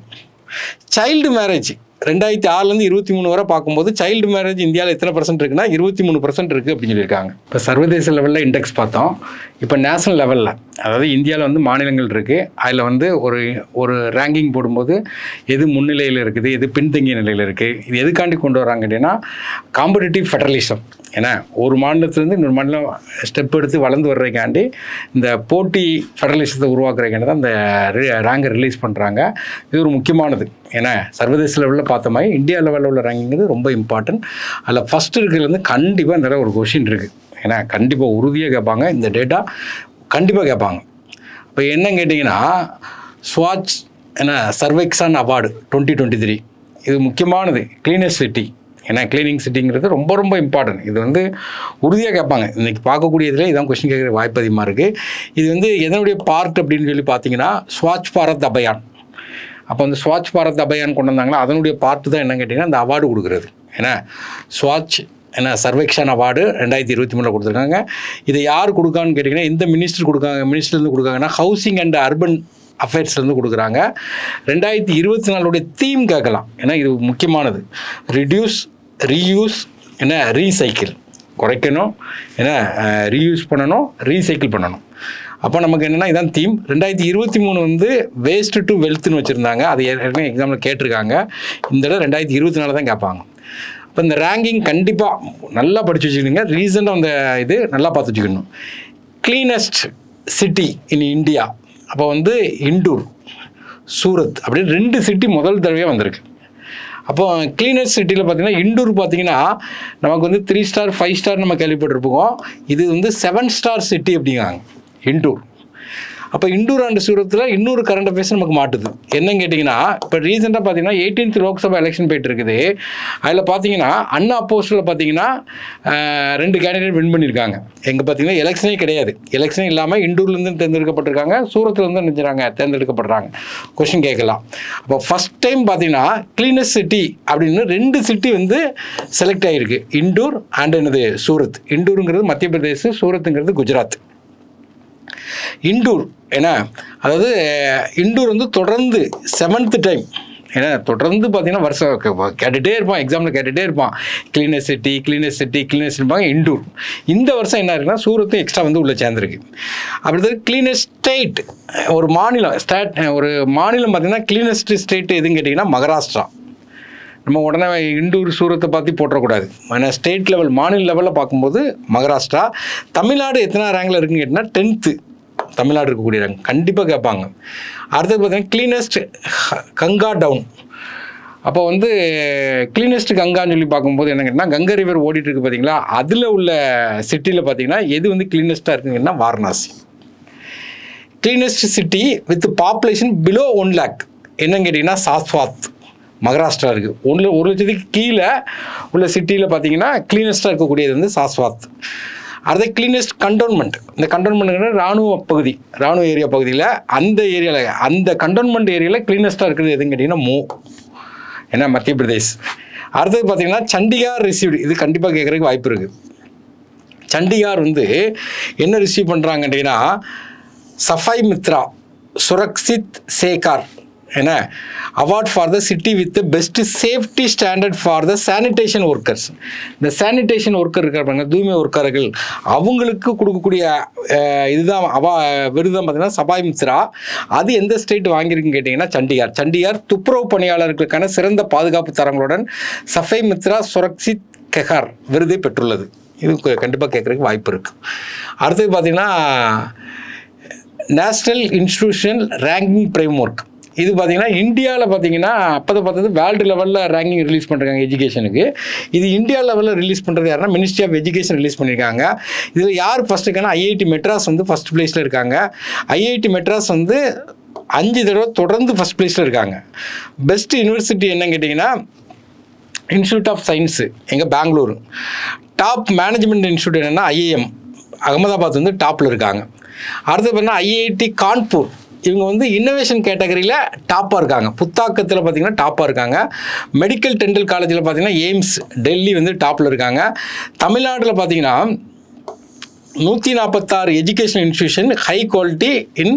சைல்டு மேரேஜ் ரெண்டாயிரத்தி ஆறுலேருந்து இருபத்தி மூணு வரை பார்க்கும்போது சைல்டு மேரேஜ் இந்தியாவில் எத்தனை பர்சன்ட் இருக்குன்னா இருபத்தி மூணு பர்சன்ட் இருக்குது அப்படின்னு சொல்லியிருக்காங்க இப்போ சர்வதேச லெவலில் இண்டெக்ஸ் பார்த்தோம் இப்போ நேஷனல் லெவலில் அதாவது இந்தியாவில் வந்து மாநிலங்கள் இருக்குது அதில் வந்து ஒரு ஒரு ரேங்கிங் போடும்போது எது முன்னிலையில் இருக்குது எது பின்தங்கிய நிலையில் இருக்குது இது எதுக்காண்டி கொண்டு வராங்க அப்படின்னா காம்படிட்டிவ் ஃபெடரலிசம் ஏன்னா ஒரு மாநிலத்திலேருந்து இன்னொரு மாநிலம் ஸ்டெப் எடுத்து வளர்ந்து வர்றதுக்காண்டி இந்த போட்டி ஃபெடரலிசத்தை உருவாக்குறதுக்காண்டி தான் இந்த ரேங்கை ரிலீஸ் பண்ணுறாங்க இது ஒரு முக்கியமானது ஏன்னா சர்வதேச லெவலில் பார்த்த மாதிரி இந்தியா லெவலில் உள்ள ரேங்கிங்கிறது ரொம்ப இம்பார்ட்டன்ட் அதில் ஃபஸ்ட் இருக்கிறதுல வந்து கண்டிப்பாக இந்த தடவை ஒரு கொஷின் இருக்குது ஏன்னா கண்டிப்பாக உறுதியாக கேட்பாங்க இந்த டேட்டா கண்டிப்பாக கேட்பாங்க இப்போ என்ன கேட்டிங்கன்னா ஸ்வாட்ச் என்ன Survekshan award twenty twenty three இது முக்கியமானது கிளீனஸ்ட் சிட்டி ஏன்னா கிளீனிங் சிட்டிங்கிறது ரொம்ப ரொம்ப இம்பார்ட்டன்ட் இது வந்து உறுதியாக கேட்பாங்க இன்றைக்கி பார்க்கக்கூடியதுல இதான் கொஸ்டின் கேட்குற வாய்ப்பு அதிகமாக இருக்குது இது வந்து எதனுடைய பார்ட் அப்படின்னு சொல்லி பார்த்தீங்கன்னா ஸ்வாட்ச் பாரத் அபயான் அப்போ வந்து ஸ்வாட்ச் பாரத் அபயான் கொண்டு வந்தாங்களா அதனுடைய பார்ட் தான் என்ன கேட்டிங்கன்னா அந்த அவார்டு கொடுக்குறது ஏன்னா ஸ்வாட்ச் என்ன சர்வேக்ஷன் அவார்டு ரெண்டாயிரத்தி இருபத்தி மூணில் கொடுத்துருக்காங்க இதை யார் கொடுக்கான்னு கேட்டிங்கன்னா எந்த மினிஸ்டர் கொடுக்காங்க மினிஸ்டர்லேருந்து கொடுக்காங்கன்னா ஹவுசிங் அண்ட் அர்பன் அஃபேர்ஸ்லேருந்து கொடுக்குறாங்க ரெண்டாயிரத்தி இருபத்தி நாலுடைய தீம் கேட்கலாம் ஏன்னா இது முக்கியமானது ரிடியூஸ் ரீயூஸ் என்ன ரீசைக்கிள் குறைக்கணும் ஏன்னா ரீயூஸ் பண்ணணும் ரீசைக்கிள் பண்ணணும் அப்போ நமக்கு என்னென்னா இதான் தீம் ரெண்டாயிரத்தி இருபத்தி மூணு வந்து வேஸ்ட் டு வெல்த்னு வச்சுருந்தாங்க அது ஏற்கனவே எக்ஸாமில் கேட்டிருக்காங்க இந்த தடவை ரெண்டாயிரத்தி இருபத்தி நாலு தான் கேட்பாங்க அப்போ இந்த ரேங்கிங் கண்டிப்பாக நல்லா படித்து வச்சுக்கணுங்க ரீசெண்டாக அந்த இது நல்லா பார்த்து வச்சுக்கணும் க்ளீனஸ்ட் சிட்டி இன் இந்தியா அப்போ வந்து இண்டூர் சூரத் அப்படின்னு ரெண்டு சிட்டி முதல் தடவையாக வந்திருக்கு அப்போ கிளீனர் சிட்டியில் பார்த்தீங்கன்னா இண்டூர் பார்த்தீங்கன்னா நமக்கு வந்து த்ரீ ஸ்டார் ஃபைவ் ஸ்டார் நம்ம கேள்விப்பட்டிருப்போம் இது வந்து செவன் ஸ்டார் சிட்டி அப்படிங்காங்க இண்டூர் அப்போ இண்டூர் அண்ட் சூரத்தில் இன்னொரு கரண்ட் அஃபேர்ஸ் நமக்கு மாட்டுது என்னன்னு கேட்டிங்கன்னா இப்போ ரீசெண்டாக பார்த்தீங்கன்னா எயிட்டீன்த் லோக்சபா எலெக்ஷன் போயிட்டு இருக்குது அதில் பார்த்தீங்கன்னா அண்ணா அப்போஸ்டில் பார்த்தீங்கன்னா ஆஹ், ரெண்டு கேண்டிடேட் வின் பண்ணியிருக்காங்க எங்கே பார்த்தீங்கன்னா எலெக்ஷனே கிடையாது எலெக்ஷனே இல்லாமல் இண்டூர்லேருந்து தேர்ந்தெடுக்கப்பட்டிருக்காங்க சூரத்துலேருந்து நினைச்சாங்க தேர்ந்தெடுக்கப்படுறாங்க கொஷின் கேட்கலாம் அப்போ ஃபஸ்ட் டைம் பார்த்தீங்கன்னா கிளீனஸ்ட் சிட்டி அப்படின்னு ரெண்டு சிட்டி வந்து செலக்ட் ஆகிருக்கு இண்டூர் அண்ட் என்னது சூரத் இண்டூருங்கிறது மத்திய பிரதேஷ் சூரத்துங்கிறது குஜராத் இண்டூர் என்ன அதாவது அஹ், இண்டூர் வந்து தொடர்ந்து செவன்த் டைம் ஏன்னா தொடர்ந்து பார்த்தீங்கன்னா வருஷம் கே- கேட்டுகிட்டே இருப்பான் எக்ஸாமில் கேட்டுகிட்டே இருப்பான் cleaner city cleaner city cleaner சிட்டிப்பாங்க இண்டூர் இந்த வருஷம் என்ன இருக்குன்னா சூரத்தும் எக்ஸ்ட்ரா வந்து உள்ளே சேர்ந்துருக்கு அப்படி கிளீனர் ஸ்டேட் ஒரு மாநிலம் ஸ்டேட் ஒரு மாநிலம் பார்த்தீங்கன்னா கிளீனஸ்ட் ஸ்டேட் எதுன்னு கேட்டிங்கன்னா மகாராஷ்டிரா நம்ம உடனே இண்டூர் சூரத்தை பார்த்து போட்டுறக்கூடாது ஆனால் ஸ்டேட் லெவல் மாநில லெவலில் பார்க்கும்போது மகாராஷ்டிரா தமிழ்நாடு எத்தனை ரேங்கில் இருக்குன்னு கேட்டிங்கன்னா டென்த்து தமிழ்நாடு இருக்கக்கூடிய ரேங்க் கண்டிப்பாக கேட்பாங்க அடுத்தது பார்த்தீங்கன்னா கிளீனஸ்ட் கங்கா டவுன் அப்போ வந்து கிளீனஸ்ட் கங்கான்னு சொல்லி பார்க்கும்போது என்ன கேட்டிங்கன்னா கங்கா ரிவர் ஓடிட்டு இருக்கு பார்த்தீங்களா அதில் உள்ள சிட்டியில் பார்த்தீங்கன்னா எது வந்து கிளீனஸ்ட்டாக இருக்குங்கன்னா Varanasi cleanest city with population below one lakh என்னன்னு கேட்டிங்கன்னா சாஸ்வாத் மகாராஷ்டிரா இருக்குது ஒன்று ஒரு லட்சத்துக்கு கீழே உள்ள சிட்டியில் பார்த்தீங்கன்னா கிளீனஸ்ட்டாக இருக்கக்கூடியது வந்து சாஸ்வாத் அடுத்த கிளீனஸ்ட் கண்டோன்மெண்ட் இந்த கண்டோன்மெண்ட்டுங்கிறது ராணுவ பகுதி ராணுவ ஏரியா பகுதியில் அந்த ஏரியாவில் அந்த கண்டோன்மெண்ட் ஏரியாவில் கிளீனஸ்ட்டாக இருக்கிறது எதுன்னு கேட்டிங்கன்னா மூ ஏன்னா மத்திய பிரதேஷ் அடுத்தது பார்த்தீங்கன்னா சண்டிகார் ரிசீவ்டு இது கண்டிப்பாக கேட்குறதுக்கு வாய்ப்பு இருக்குது சண்டிகார் வந்து என்ன ரிசீவ் பண்ணுறாங்க கேட்டிங்கன்னா சஃபாய் மித்ரா சுரக்ஷித் சேகார் என்ன award for the city with best safety standard for the sanitation workers இந்த சானிடேஷன் ஒர்க்கர் இருக்கிறாங்க தூய்மை ஒர்க்கர்கள் அவங்களுக்கு கொடுக்கக்கூடிய அஹ், இதுதான் அவா விருதம் பார்த்தீங்கன்னா சபாய் மித்ரா அது எந்த ஸ்டேட் வாங்கியிருக்குன்னு கேட்டிங்கன்னா சண்டிகார் சண்டிகார் துப்புரவு பணியாளர்களுக்கான சிறந்த பாதுகாப்பு தரங்களுடன் சஃபை மித்ரா சுரக்ஷித் கெகார் விருதை பெற்றுள்ளது இது கண்டிப்பாக கேட்குறதுக்கு வாய்ப்பு இருக்குது அடுத்தது பார்த்தீங்கன்னா national institution ranking framework இது பார்த்தீங்கன்னா இந்தியாவில் பார்த்தீங்கன்னா அப்போ பார்த்தது வேர்ல்டு லெவலில் ரேங்கிங் ரிலீஸ் பண்ணுறாங்க எஜுகேஷனுக்கு இது இந்தியா லெவலில் ரிலீஸ் பண்ணுறது யாருன்னா மினிஸ்ட்ரி ஆஃப் எஜுகேஷன் ரிலீஸ் பண்ணியிருக்காங்க இதில் யார் ஃபஸ்ட் இருக்காங்கன்னா ஐஐடி மெட்ராஸ் வந்து ஃபஸ்ட் பிளேஸில் இருக்காங்க ஐஐடி மெட்ராஸ் வந்து அஞ்சு தடவை தொடர்ந்து ஃபஸ்ட் பிளேஸில் இருக்காங்க பெஸ்ட் யூனிவர்சிட்டி என்னன்னு கேட்டிங்கன்னா இன்ஸ்டியூட் ஆஃப் சயின்ஸு எங்கள் பெங்களூர் டாப் மேனேஜ்மெண்ட் இன்ஸ்டியூட் என்னென்னா ஐஏஎம் அகமதாபாத் வந்து டாப்பில் இருக்காங்க அடுத்து பார்த்தீங்கன்னா ஐஐடி கான்பூர் இவங்க வந்து இன்னோவேஷன் கேட்டகரியில் டாப்பாக இருக்காங்க புத்தாக்கத்தில் பார்த்தீங்கன்னா டாப்பாக இருக்காங்க மெடிக்கல் டென்டல் காலேஜில் பார்த்தீங்கன்னா எய்ம்ஸ் டெல்லி வந்து டாப்பில் இருக்காங்க தமிழ்நாட்டில் பார்த்தீங்கன்னா நூற்றி நாற்பத்தாறு education institution high quality in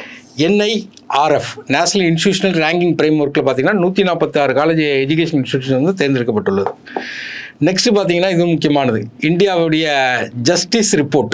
NIRF national institutional ranking ஃப்ரேம் ஒர்க்கில் பார்த்தீங்கன்னா நூற்றி நாற்பத்தாறு காலேஜ் எஜுகேஷன் இன்ஸ்டியூஷன் வந்து தேர்ந்தெடுக்கப்பட்டுள்ளது நெக்ஸ்ட் பார்த்தீங்கன்னா இது முக்கியமானது இந்தியாவுடைய ஜஸ்டிஸ் ரிப்போர்ட்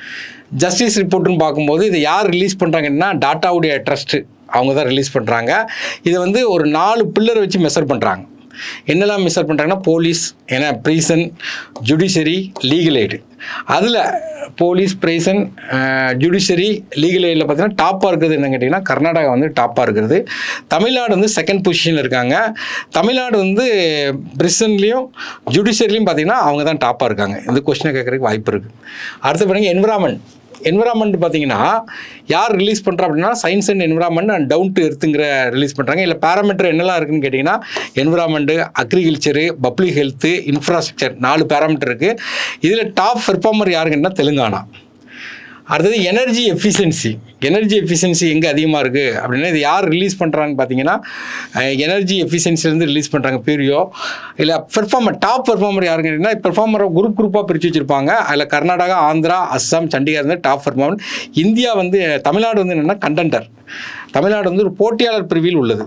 ஜஸ்டிஸ் ரிப்போர்ட்னு பார்க்கும்போது இதை யார் ரிலீஸ் பண்ணுறாங்கன்னா டாட்டாவுடைய ட்ரஸ்ட்டு அவங்க தான் ரிலீஸ் பண்ணுறாங்க இதை வந்து ஒரு நாலு பில்லர் வச்சு மெஷர் பண்ணுறாங்க என்னெல்லாம் மெஷர் பண்ணுறாங்கன்னா போலீஸ் ஏன்னா ப்ரீசன் ஜுடிஷரி லீகல் எய்டு அதில் போலீஸ் ப்ரைசன் ஜுடிஷரி லீகல் எய்டில் பார்த்தீங்கன்னா டாப்பாக இருக்கிறது என்ன கேட்டிங்கன்னா கர்நாடகா வந்து டாப்பாக இருக்கிறது தமிழ்நாடு வந்து செகண்ட் பொசிஷனில் இருக்காங்க தமிழ்நாடு வந்து பிரிசன்லேயும் ஜுடிஷரிலையும் பார்த்தீங்கன்னா அவங்க தான் டாப்பாக இருக்காங்க இந்த கொஸ்டினை கேட்குறதுக்கு வாய்ப்பு இருக்குது அடுத்து பாருங்க என்விரான்மெண்ட் என்விரான்மெண்ட் பார்த்தீங்கன்னா யார் ரிலீஸ் பண்ணுறா அப்படின்னா science and environment and down to எர்த்துங்கிற ரிலீஸ் பண்ணுறாங்க இல்லை பேராமீட்டர் என்னெல்லாம் இருக்குன்னு கேட்டிங்கன்னா environment agriculture public health infrastructure நாலு பேராமீட்டர் இருக்குது இதில் டாப் பெர்ஃபார்மர் யாருங்கன்னா தெலுங்கானா அடுத்தது எனர்ஜி எஃபிஷியன்சி எனர்ஜி எஃபிஷியன்சி எங்கே அதிகமாக இருக்குது அப்படின்னா இது யார் ரிலீஸ் பண்ணுறாங்கன்னு பார்த்தீங்கன்னா எனர்ஜி எஃபிஷியன்சிலேருந்து ரிலீஸ் பண்ணுறாங்க பீரியோ இல்லை பெர்ஃபார்மர் டாப் பெர்ஃபார்மர் யாருன்னு கேட்டிங்கன்னா பெர்ஃபார்மரை குரூப் குரூப்பாக பிரித்து வச்சுருப்பாங்க அதில் கர்நாடகா ஆந்திரா அஸ்ஸாம் சண்டிகர் வந்து டாப் பெர்ஃபார்மர் இந்தியா வந்து தமிழ்நாடு வந்து என்னென்னா கண்டென்டர் தமிழ்நாடு வந்து ஒரு போட்டியாளர் பிரிவில் உள்ளது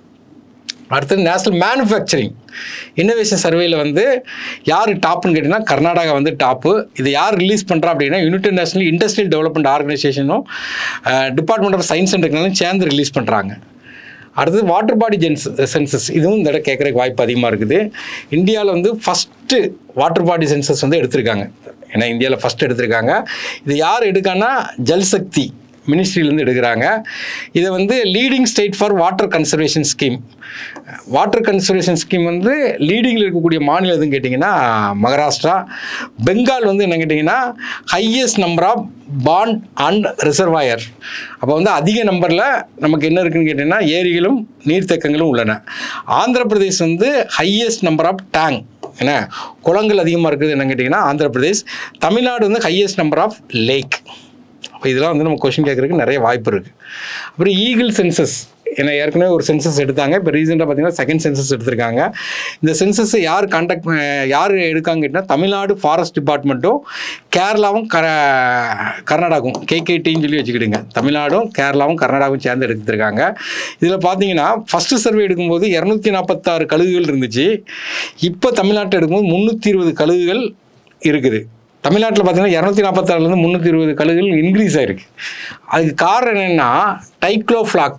அடுத்தது நேஷனல் மேனுஃபேக்சரிங் இன்னோவேஷன் சர்வேயில் வந்து யார் டாப்னு கேட்டிங்கன்னா கர்நாடகா வந்து டாப்பு இது யார் ரிலீஸ் பண்ணுறா அப்படின்னா யுனைடெட் நேஷனல் இண்டஸ்ட்ரியல் டெவலப்மெண்ட் ஆர்கனைசேஷனும் department of science and technology சேர்ந்து ரிலீஸ் பண்ணுறாங்க அடுத்தது வாட்டர் பாடி ஜென்ஸ் சென்சஸ் இதுவும் இந்த இடம் கேட்குறதுக்கு வாய்ப்பு அதிகமாக இருக்குது இந்தியாவில் வந்து ஃபஸ்ட்டு வாட்டர் பாடி சென்சஸ் வந்து எடுத்திருக்காங்க ஏன்னா இந்தியாவில் ஃபஸ்ட் எடுத்திருக்காங்க இது யார் எடுக்கான்னா ஜல்சக்தி மினிஸ்ட்ரியிலேருந்து எடுக்கிறாங்க இதை வந்து leading state for water conservation scheme water conservation scheme வந்து லீடிங்கில் இருக்கக்கூடிய மாநிலம் எதுன்னு கேட்டிங்கன்னா மகாராஷ்டிரா பெங்கால் வந்து என்ன கேட்டிங்கன்னா highest number of pond and reservoir அப்போ வந்து அதிக நம்பரில் நமக்கு என்ன இருக்குன்னு கேட்டிங்கன்னா ஏரிகளும் நீர்த்தேக்கங்களும் உள்ளன ஆந்திர பிரதேஷ் வந்து ஹையஸ்ட் நம்பர் ஆஃப் டேங் என்ன குளங்கள் அதிகமாக இருக்குது என்னன்னு கேட்டிங்கன்னா ஆந்திர பிரதேஷ் தமிழ்நாடு வந்து ஹையஸ்ட் நம்பர் ஆஃப் லேக் அப்போ இதெல்லாம் வந்து நம்ம கொஷின் கேட்குறதுக்கு நிறைய வாய்ப்பு இருக்குது அப்புறம் ஈகிள் சென்சஸ் ஏன்னா ஏற்கனவே ஒரு சென்சஸ் எடுத்தாங்க இப்போ ரீசெண்டாக பார்த்தீங்கன்னா செகண்ட் சென்சஸ் எடுத்திருக்காங்க இந்த சென்சஸ் யார் கான்டாக்ட் யார் எடுக்காங்க கேட்டிங்கன்னா தமிழ்நாடு ஃபாரஸ்ட் டிபார்ட்மெண்ட்டும் கேரளாவும் கர கர்நாடகாவும் கேகேடின்னு சொல்லி வச்சுக்கிடுங்க தமிழ்நாடும் கேரளாவும் கர்நாடகாவும் சேர்ந்து எடுத்துருக்காங்க இதில் பார்த்தீங்கன்னா ஃபஸ்ட்டு சர்வே எடுக்கும்போது இரநூத்தி நாற்பத்தாறு கழுகுகள் இருந்துச்சு இப்போ தமிழ்நாட்டில் எடுக்கும்போது முந்நூற்றி இருபது கழுகுகள் இருக்குது தமிழ்நாட்டில் பார்த்தீங்கன்னா இரநூத்தி நாற்பத்தாறுலேருந்து முந்நூற்றி இருபது கழுகுகள் இன்க்ரீஸ் ஆயிருக்கு அதுக்கு காரணம் என்னென்னா டைக்ளோஃப்ளாக்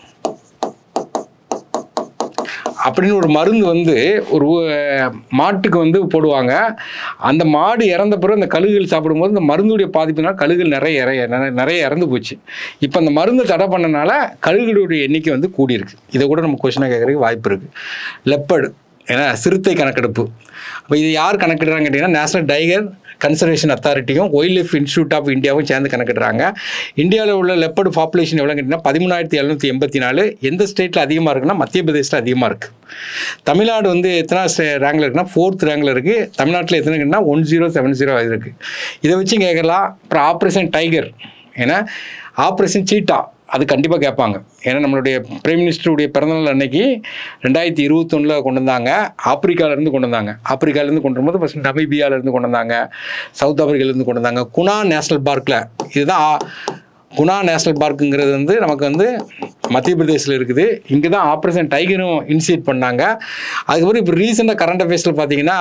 அப்படின்னு ஒரு மருந்து வந்து ஒரு அஹ், மாட்டுக்கு வந்து போடுவாங்க அந்த மாடு இறந்த பிறகு அந்த கழுகுகள் சாப்பிடும்போது இந்த மருந்துடைய பாதிப்புனால கழுகுகள் நிறைய இறைய நிறைய- நிறைய இறந்து போச்சு இப்போ அந்த மருந்து தடை பண்ணனால கழுகுகளுடைய எண்ணிக்கை வந்து கூடியிருக்கு இதை கூட நம்ம கொஸ்டினாக கேட்குறதுக்கு வாய்ப்பு இருக்குது லெப்பர்டு ஏன்னா சிறுத்தை கணக்கெடுப்பு அப்போ இது யார் கணக்கிடுறாங்க கேட்டிங்கன்னா நேஷனல் டைகர் கன்சர்வேஷன் அத்தாரிட்டியும் வைல்ட் லைஃப் இன்ஸ்டியூட் ஆஃப் இந்தியாவும் சேர்ந்து கணக்கிடுறாங்க இந்தியாவில் உள்ள லெப்பர்டு பாப்புலேஷன் எவ்வளோ கேட்டிங்கன்னா பதிமூணாயிரத்தி எழுநூற்றி எண்பத்தி நாலு எந்த ஸ்டேட்டில் அதிகமாக இருக்குன்னா மத்திய பிரதேசத்தில் அதிகமாக இருக்குது தமிழ்நாடு வந்து எத்தனை ரேங்கில் இருக்குன்னா ஃபோர்த் ரேங்கில் இருக்குது தமிழ்நாட்டில் எத்தனை இருக்குன்னா ஒன் ஜீரோ செவன் ஜீரோ இருக்குது இதை வச்சு கேட்கலாம் அப்புறம் ஆப்ரேஷன் டைகர் ஏன்னா ஆப்ரேஷன் சீட்டா அது கண்டிப்பாக கேட்பாங்க ஏன்னா நம்மளுடைய பிரைம் மினிஸ்டருடைய பிறந்தநாள் அன்னைக்கு ரெண்டாயிரத்தி இருபத்தொன்னில் கொண்டு வந்தாங்க ஆப்பிரிக்காவிலேருந்து கொண்டு வந்தாங்க ஆப்பிரிக்காவிலேருந்து கொண்டு வரும்போது ஃபஸ்ட் நமீபியாவிலேருந்து கொண்டு வந்தாங்க சவுத் ஆப்பிரிக்காவிலேருந்து கொண்டு வந்தாங்க குணா நேஷனல் பார்க்கில் இதுதான் ஆ- குணா நேஷனல் பார்க்குங்கிறது வந்து நமக்கு வந்து மத்திய பிரதேசில் இருக்குது இங்கே தான் ஆப்ரேஷன் டைகரும் இனிஷியேட் பண்ணாங்க அதுக்கப்புறம் இப்போ ரீசெண்டாக கரண்ட் அஃபேர்ஸில் பார்த்தீங்கன்னா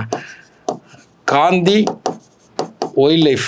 காந்தி ஒயில்ட் லைஃப்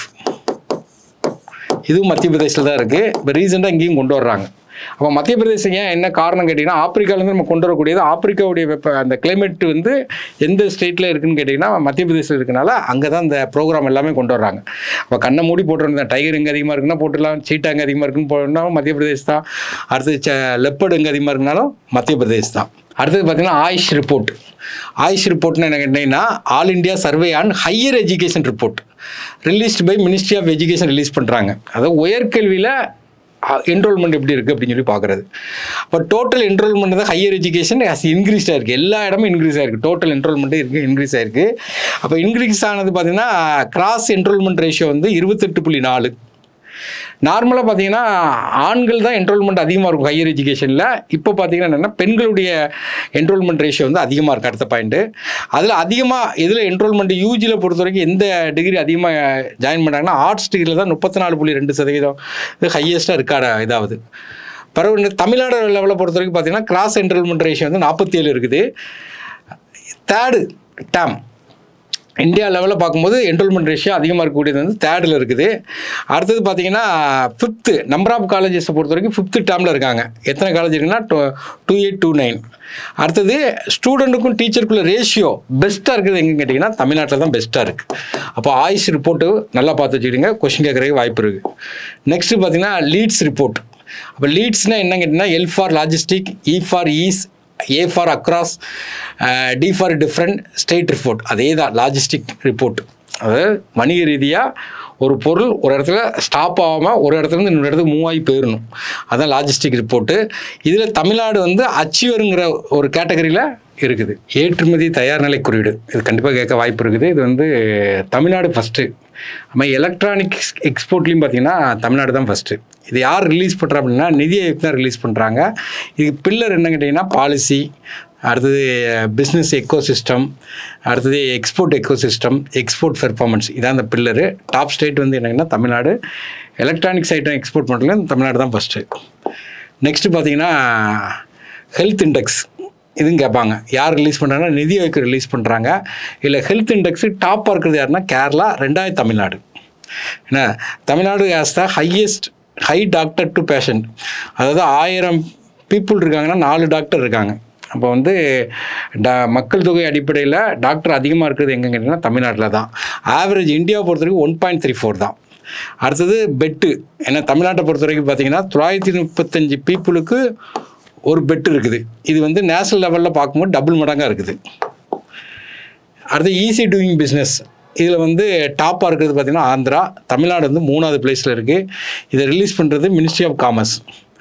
இதுவும் மத்திய பிரதேசில் தான் இருக்குது இப்போ ரீசெண்டாக இங்கேயும் கொண்டு வர்றாங்க அப்போ மத்திய பிரதேசம் ஏன் என்ன காரணம் கேட்டிங்கன்னா ஆப்பிரிக்காலேருந்து நம்ம கொண்டு வரக்கூடியது ஆப்பிரிக்காவுடைய வெப்ப அந்த கிளைமேட் வந்து எந்த ஸ்டேட்டில் இருக்குன்னு கேட்டிங்கன்னா மத்திய பிரதேசத்தில் இருக்கனால அங்கே தான் இந்த ப்ரோக்ராம் எல்லாமே கொண்டு வர்றாங்க அப்போ கண்ணை மூடி போட்டுருந்தேன் டைகர் எங்கே அதிகமாக இருக்குன்னா போட்டுடலாம் சீட்டா எங்கே அதிகமாக இருக்குன்னு போட்டோம்னா மத்திய பிரதேஷ் தான் அடுத்து ச லெப்பர்டு எங்கே அதிகமாக இருக்குனாலும் மத்திய பிரதேஷ் தான் அடுத்தது பார்த்தீங்கன்னா ஆயுஷ் ரிப்போர்ட் ஆயுஷ் ரிப்போர்ட்னு என்ன கேட்டிங்கன்னா all India survey on higher education report released by ministry of education release பண்ணுறாங்க அதாவது உயர்கல்வியில் என்ரோல்மெண்ட் எப்படி இருக்குது அப்படின்னு சொல்லி பார்க்குறது அப்போ டோட்டல் என்ரோல்மெண்ட் தான் ஹையர் எஜுகேஷன் ஹஸ் இன்க்ரீஸ் ஆயிருக்கு எல்லா இடமும் இன்க்ரீஸ் ஆயிருக்கு டோட்டல் என்ரோல்மெண்ட்டே இருக்குது இன்க்ரீஸ் ஆயிருக்கு அப்போ இன்க்ரீஸ் ஆனது பார்த்தீங்கன்னா கிராஸ் என்ரோல்மெண்ட் ரேஷியோ வந்து இருபத்தெட்டு புள்ளி நாலு நார்மலாக பார்த்தீங்கன்னா ஆண்கள் தான் என்ரோல்மெண்ட் அதிகமாக இருக்கும் ஹையர் எஜுகேஷனில் இப்போ பார்த்தீங்கன்னா என்னென்னா பெண்களுடைய என்ரோல்மெண்ட் ரேஷியோ வந்து அதிகமாக இருக்குது அடுத்த பாயிண்ட்டு அதில் அதிகமாக இதில் என்ரோல்மெண்ட் யூஜியில் பொறுத்த வரைக்கும் எந்த டிகிரி அதிகமாக ஜாயின் பண்ணாங்கன்னா ஆர்ட்ஸ் டிகிரியில் தான் முப்பத்தி நாலு புள்ளி ரெண்டு சதவீதம் இது ஹையஸ்ட்டாக இருக்காட இதாகுது பிறகு இந்த தமிழ்நாடு லெவலில் பொறுத்த வரைக்கும் பார்த்தீங்கன்னா கிராஸ் என்ரோல்மெண்ட் ரேஷியோ வந்து நாற்பத்தி ஏழு இருக்குது தேர்டு டேம் இந்தியா லெவலில் பார்க்கும்போது என்ரோல்மெண்ட் ரேஷியோ அதிகமாக இருக்கக்கூடியது வந்து தேர்டில் இருக்குது அடுத்தது பார்த்தீங்கன்னா ஃபிஃப்த்து நம்பர் ஆஃப் காலேஜஸை பொறுத்த வரைக்கும் ஃபிஃப்த்து டேர்மில் இருக்காங்க எத்தனை காலேஜ் இருக்குன்னா டூ எயிட் டூ நைன் அடுத்தது ஸ்டூடெண்ட்டுக்கும் டீச்சருக்குள்ள ரேஷியோ பெஸ்ட்டாக இருக்குது எங்கன்னு கேட்டிங்கன்னா தமிழ்நாட்டில் தான் பெஸ்ட்டாக இருக்குது அப்போ ஆயுஷ் ரிப்போர்ட்டு நல்லா பார்த்து வச்சுக்கிடுங்க கொஷின் கேட்குறதுக்கு வாய்ப்பு இருக்குது நெக்ஸ்ட்டு பார்த்தீங்கன்னா லீட்ஸ் ரிப்போர்ட் அப்போ லீட்ஸ்னால் என்ன கேட்டிங்கன்னா L for logistic E for ease A for across T for different state report அதே தான் லாஜிஸ்டிக் ரிப்போர்ட் அதாவது வணிக ரீதியாக ஒரு பொருள் ஒரு இடத்துல ஸ்டாப் ஆகாமல் ஒரு இடத்துலேருந்து இன்னொரு இடத்துக்கு மூவ் ஆகி போயிடணும் அதான் லாஜிஸ்டிக் ரிப்போர்ட்டு இதில் தமிழ்நாடு வந்து அச்சீவருங்கிற ஒரு கேட்டகரியில் இருக்குது ஏற்றுமதி தயார் நிலை குறியீடு இது கண்டிப்பாக கேட்க வாய்ப்பு இருக்குது இது வந்து தமிழ்நாடு ஃபஸ்ட்டு நம்ம எலக்ட்ரானிக்ஸ் எக்ஸ்போர்ட்லேயும் பார்த்தீங்கன்னா தமிழ்நாடு தான் ஃபஸ்ட்டு இது யார் ரிலீஸ் பண்ணுறா அப்படின்னா நிதி ஆயோக் தான் ரிலீஸ் பண்ணுறாங்க இதுக்கு பில்லர் என்ன கேட்டிங்கன்னா பாலிசி அடுத்தது பிஸ்னஸ் எக்கோசிஸ்டம் அடுத்தது எக்ஸ்போர்ட் எக்கோசிஸ்டம் எக்ஸ்போர்ட் பெர்ஃபார்மன்ஸ் இதான் அந்த பில்லரு டாப் ஸ்டேட் வந்து என்னங்கன்னா தமிழ்நாடு எலக்ட்ரானிக்ஸ் ஐட்டம் எக்ஸ்போர்ட் பண்ணுறதுல தமிழ்நாடு தான் ஃபஸ்ட்டு நெக்ஸ்ட்டு பார்த்தீங்கன்னா ஹெல்த் இண்டெக்ஸ் இதுவும் கேட்பாங்க யார் ரிலீஸ் பண்ணுறாங்கன்னா நிதி ஆயோக் ரிலீஸ் பண்ணுறாங்க இல்லை ஹெல்த் இண்டெக்ஸு டாப்பாக இருக்கிறது யாருன்னா கேரளா ரெண்டாவது தமிழ்நாடு என்ன Tamil Nadu as the highest high doctor to patient அதாவது ஆயிரம் பீப்புள் இருக்காங்கன்னா நாலு டாக்டர் இருக்காங்க அப்போ வந்து டா மக்கள் தொகை அடிப்படையில் டாக்டர் அதிகமாக இருக்கிறது எங்கே கேட்டிங்கன்னா தமிழ்நாட்டில் தான் ஆவரேஜ் இந்தியாவை பொறுத்த வரைக்கும் ஒன் பாயிண்ட் த்ரீ ஃபோர் தான் அடுத்தது பெட்டு ஏன்னா தமிழ்நாட்டை பொறுத்த வரைக்கும் பார்த்தீங்கன்னா தொள்ளாயிரத்தி முப்பத்தஞ்சு பீப்புளுக்கு ஒரு பெட் இருக்குது இது வந்து நேஷனல் லெவலில் பார்க்கும்போது டபுள் மடங்காக இருக்குது அடுத்து ஈஸி டூயிங் பிஸ்னஸ் இதில் வந்து டாப்பாக இருக்கிறது பார்த்திங்கன்னா ஆந்திரா தமிழ்நாடு வந்து மூணாவது பிளேஸில் இருக்குது இதை ரிலீஸ் பண்ணுறது மினிஸ்ட்ரி ஆஃப் காமர்ஸ்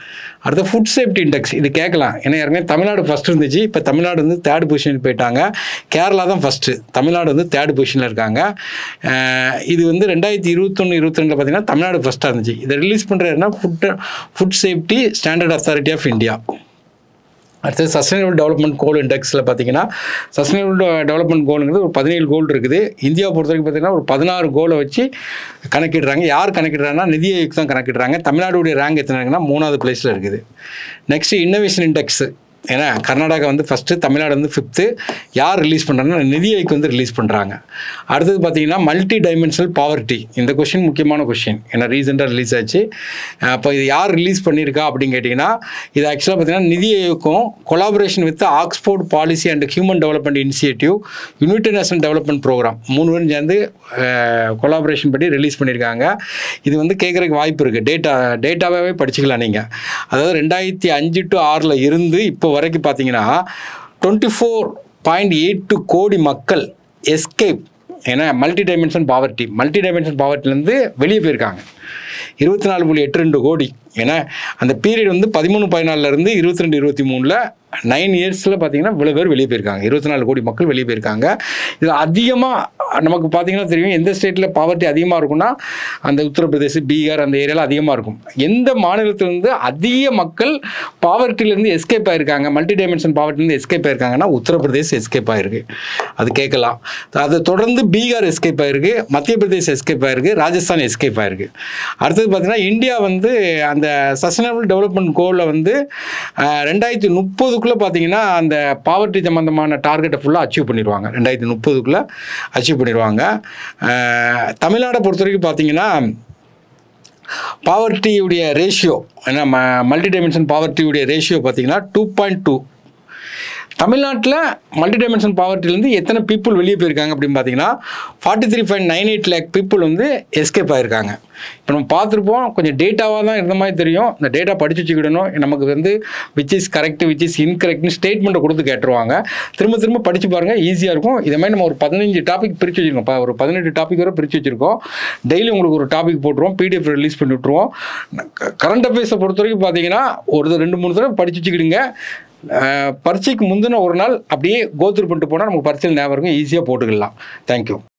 அடுத்து ஃபுட் சேஃப்டி இண்டெக்ஸ் இது கேட்கலாம் ஏன்னா ஏற்கனவே தமிழ்நாடு ஃபஸ்ட் இருந்துச்சு இப்போ தமிழ்நாடு வந்து தேர்ட் பொசிஷனுக்கு போயிட்டாங்க கேரளா தான் ஃபஸ்ட்டு தமிழ்நாடு வந்து தேர்ட் பொசிஷனில் இருக்காங்க அஹ் இது வந்து ரெண்டாயிரத்தி இருபத்தொன்று இருபத்தி பார்த்தீங்கன்னா தமிழ்நாடு ஃபஸ்ட்டாக இருந்துச்சு இதை ரிலீஸ் பண்ணுறாருன்னா food food safety standard authority of India அடுத்தது சஸ்டைனபிள் டெவலப்மெண்ட் கோல் இண்டெக்ஸில் பார்த்தீங்கன்னா சஸ்டைனபிள் டெவலப்மெண்ட் கோலுங்கிறது ஒரு பதினேழு கோல் இருக்குது இந்தியாவை பொறுத்த வரைக்கும் பார்த்தீங்கன்னா ஒரு பதினாறு கோலை வச்சு கணக்கிடுறாங்க யார் கணக்கிடுறாங்கன்னா நிதி ஆயோக் தான் கணக்கிடுறாங்க தமிழ்நாடுடைய ரேங்க் எத்தனை இருக்குன்னா மூணாவது பிளேஸில் இருக்குது நெக்ஸ்ட் இன்னோவேஷன் இண்டெக்ஸ் ஏன்னா கர்நாடகா வந்து ஃபஸ்ட்டு தமிழ்நாடு வந்து ஃபிஃப்த்து யார் ரிலீஸ் பண்ணுறாங்கன்னா நிதி ஆயோக் வந்து ரிலீஸ் பண்ணுறாங்க அடுத்தது பார்த்தீங்கன்னா மல்டி டைமென்ஷனல் பாவர்ட்டி இந்த கொஷின் முக்கியமான கொஷின் ஏன்னா ரீசெண்டாக ரிலீஸ் ஆச்சு அப்போ இது யார் ரிலீஸ் பண்ணியிருக்கா அப்படின்னு கேட்டிங்கன்னா இது ஆக்சுவலாக பார்த்தீங்கன்னா நிதி ஆயோக்கும் collaboration with Oxford policy and human development initiative united national development programme மூணு பேரும் சேர்ந்து கொலாபரேஷன் படி ரிலீஸ் பண்ணியிருக்காங்க இது வந்து கேட்குறதுக்கு வாய்ப்பு இருக்குது டேட்டா டேட்டாவே படிச்சுக்கலாம் நீங்கள் அதாவது ரெண்டாயிரத்தி அஞ்சு டு ஆறில் இருந்து இப்போ வரைக்கும் பார்த்தீங்கன்னா twenty four point eight two crore மக்கள் எஸ்கேப் ஏன்னா multi dimension poverty multi dimension பாவர்ட்டிலேருந்து வெளியே போயிருக்காங்க இருபத்தி நாலு புள்ளி எட்டு ரெண்டு கோடி ஏன்னா அந்த பீரியட் வந்து பதிமூணு பதினாலிருந்து இருபத்தி ரெண்டு இருபத்தி மூணில் நைன் இயர்ஸில் பார்த்தீங்கன்னா இவ்வளோ பேர் வெளியே போயிருக்காங்க இருபத்தி நாலு கோடி மக்கள் வெளியே போயிருக்காங்க இதில் அதிகமாக நமக்கு பார்த்தீங்கன்னா தெரியும் எந்த ஸ்டேட்டில் பாவர்ட்டி அதிகமாக இருக்கும்னா அந்த உத்தரப்பிரதேஷ் பீகார் அந்த ஏரியாவில் அதிகமாக இருக்கும் எந்த மாநிலத்திலிருந்து அதிக மக்கள் பாவர்ட்டிலேருந்து எஸ்கேப் ஆயிருக்காங்க மல்டி டைமென்ஷன் பாவர்ட்டிலேருந்து எஸ்கேப் ஆயிருக்காங்கன்னா உத்தரப்பிரதேஷ் எஸ்கேப் ஆயிருக்கு அது கேட்கலாம் அதை தொடர்ந்து பீகார் எஸ்கேப் ஆயிருக்கு மத்திய பிரதேஷ் எஸ்கேப் ஆயிருக்கு ராஜஸ்தான் எஸ்கேப் ஆயிருக்கு அடுத்தது பார்த்தீங்கன்னா இந்தியா வந்து அந்த சஸ்டைனபிள் டெவலப்மெண்ட் கோலில் வந்து அஹ், ரெண்டாயிரத்தி முப்பதுக்குள்ளே பார்த்தீங்கன்னா அந்த பாவர்ட்டி சம்மந்தமான டார்கெட்டை ஃபுல்லாக அச்சீவ் பண்ணிடுவாங்க ரெண்டாயிரத்தி முப்பதுக்குள்ளே அச்சீவ் பண்ணிடுவாங்க அஹ், தமிழ்நாடை பொறுத்த வரைக்கும் பார்த்தீங்கன்னா பாவர்ட்டியுடைய ரேஷியோ ஏன்னா ம மல்டி டைமென்ஷன் பாவர்ட்டியுடைய ரேஷியோ பார்த்தீங்கன்னா டூ பாயிண்ட் டூ தமிழ்நாட்டில் மல்டி டைமென்ஷன் பாவர்ட்டிலேருந்து எத்தனை பீப்புள் வெளியே போயிருக்காங்க அப்படின்னு பார்த்தீங்கன்னா forty three point nine eight lakh people வந்து எஸ்கேப் ஆயிருக்காங்க இப்போ நம்ம பார்த்துருப்போம் கொஞ்சம் டேட்டாவாக தான் இருந்த மாதிரி தெரியும் இந்த டேட்டா படிச்சு வச்சுக்கிடணும் நமக்கு வந்து which is correct which is இன்கரெக்ட்னு ஸ்டேட்மெண்ட்டை கொடுத்து கேட்டுருவாங்க திரும்ப திரும்ப படிச்சு பாருங்கள் ஈஸியாக இருக்கும் இதே மாதிரி நம்ம ஒரு பதினஞ்சு டாபிக் பிரித்து வச்சிருக்கோம் இப்போ ஒரு பதினெட்டு டாபிக் வரை பிரித்து வச்சிருக்கோம் டெய்லி உங்களுக்கு ஒரு டாபிக் போட்டுருவோம் பிடிஎஃப் ரிலீஸ் பண்ணி விட்ருவோம் கரண்ட் அஃபேர்ஸை பொறுத்த வரைக்கும் பார்த்தீங்கன்னா ஒரு ரெண்டு மூணு தடவை படிச்சு வச்சுக்கிடுங்க அஹ், பரீட்சைக்கு முந்தின ஒரு நாள் அப்படியே கோத்ரூ பண்ணிட்டு போனால் நமக்கு பரீட்சையில் ஞாபகம் இருக்கும் ஈஸியாக போட்டுக்கலாம் தேங்க்யூ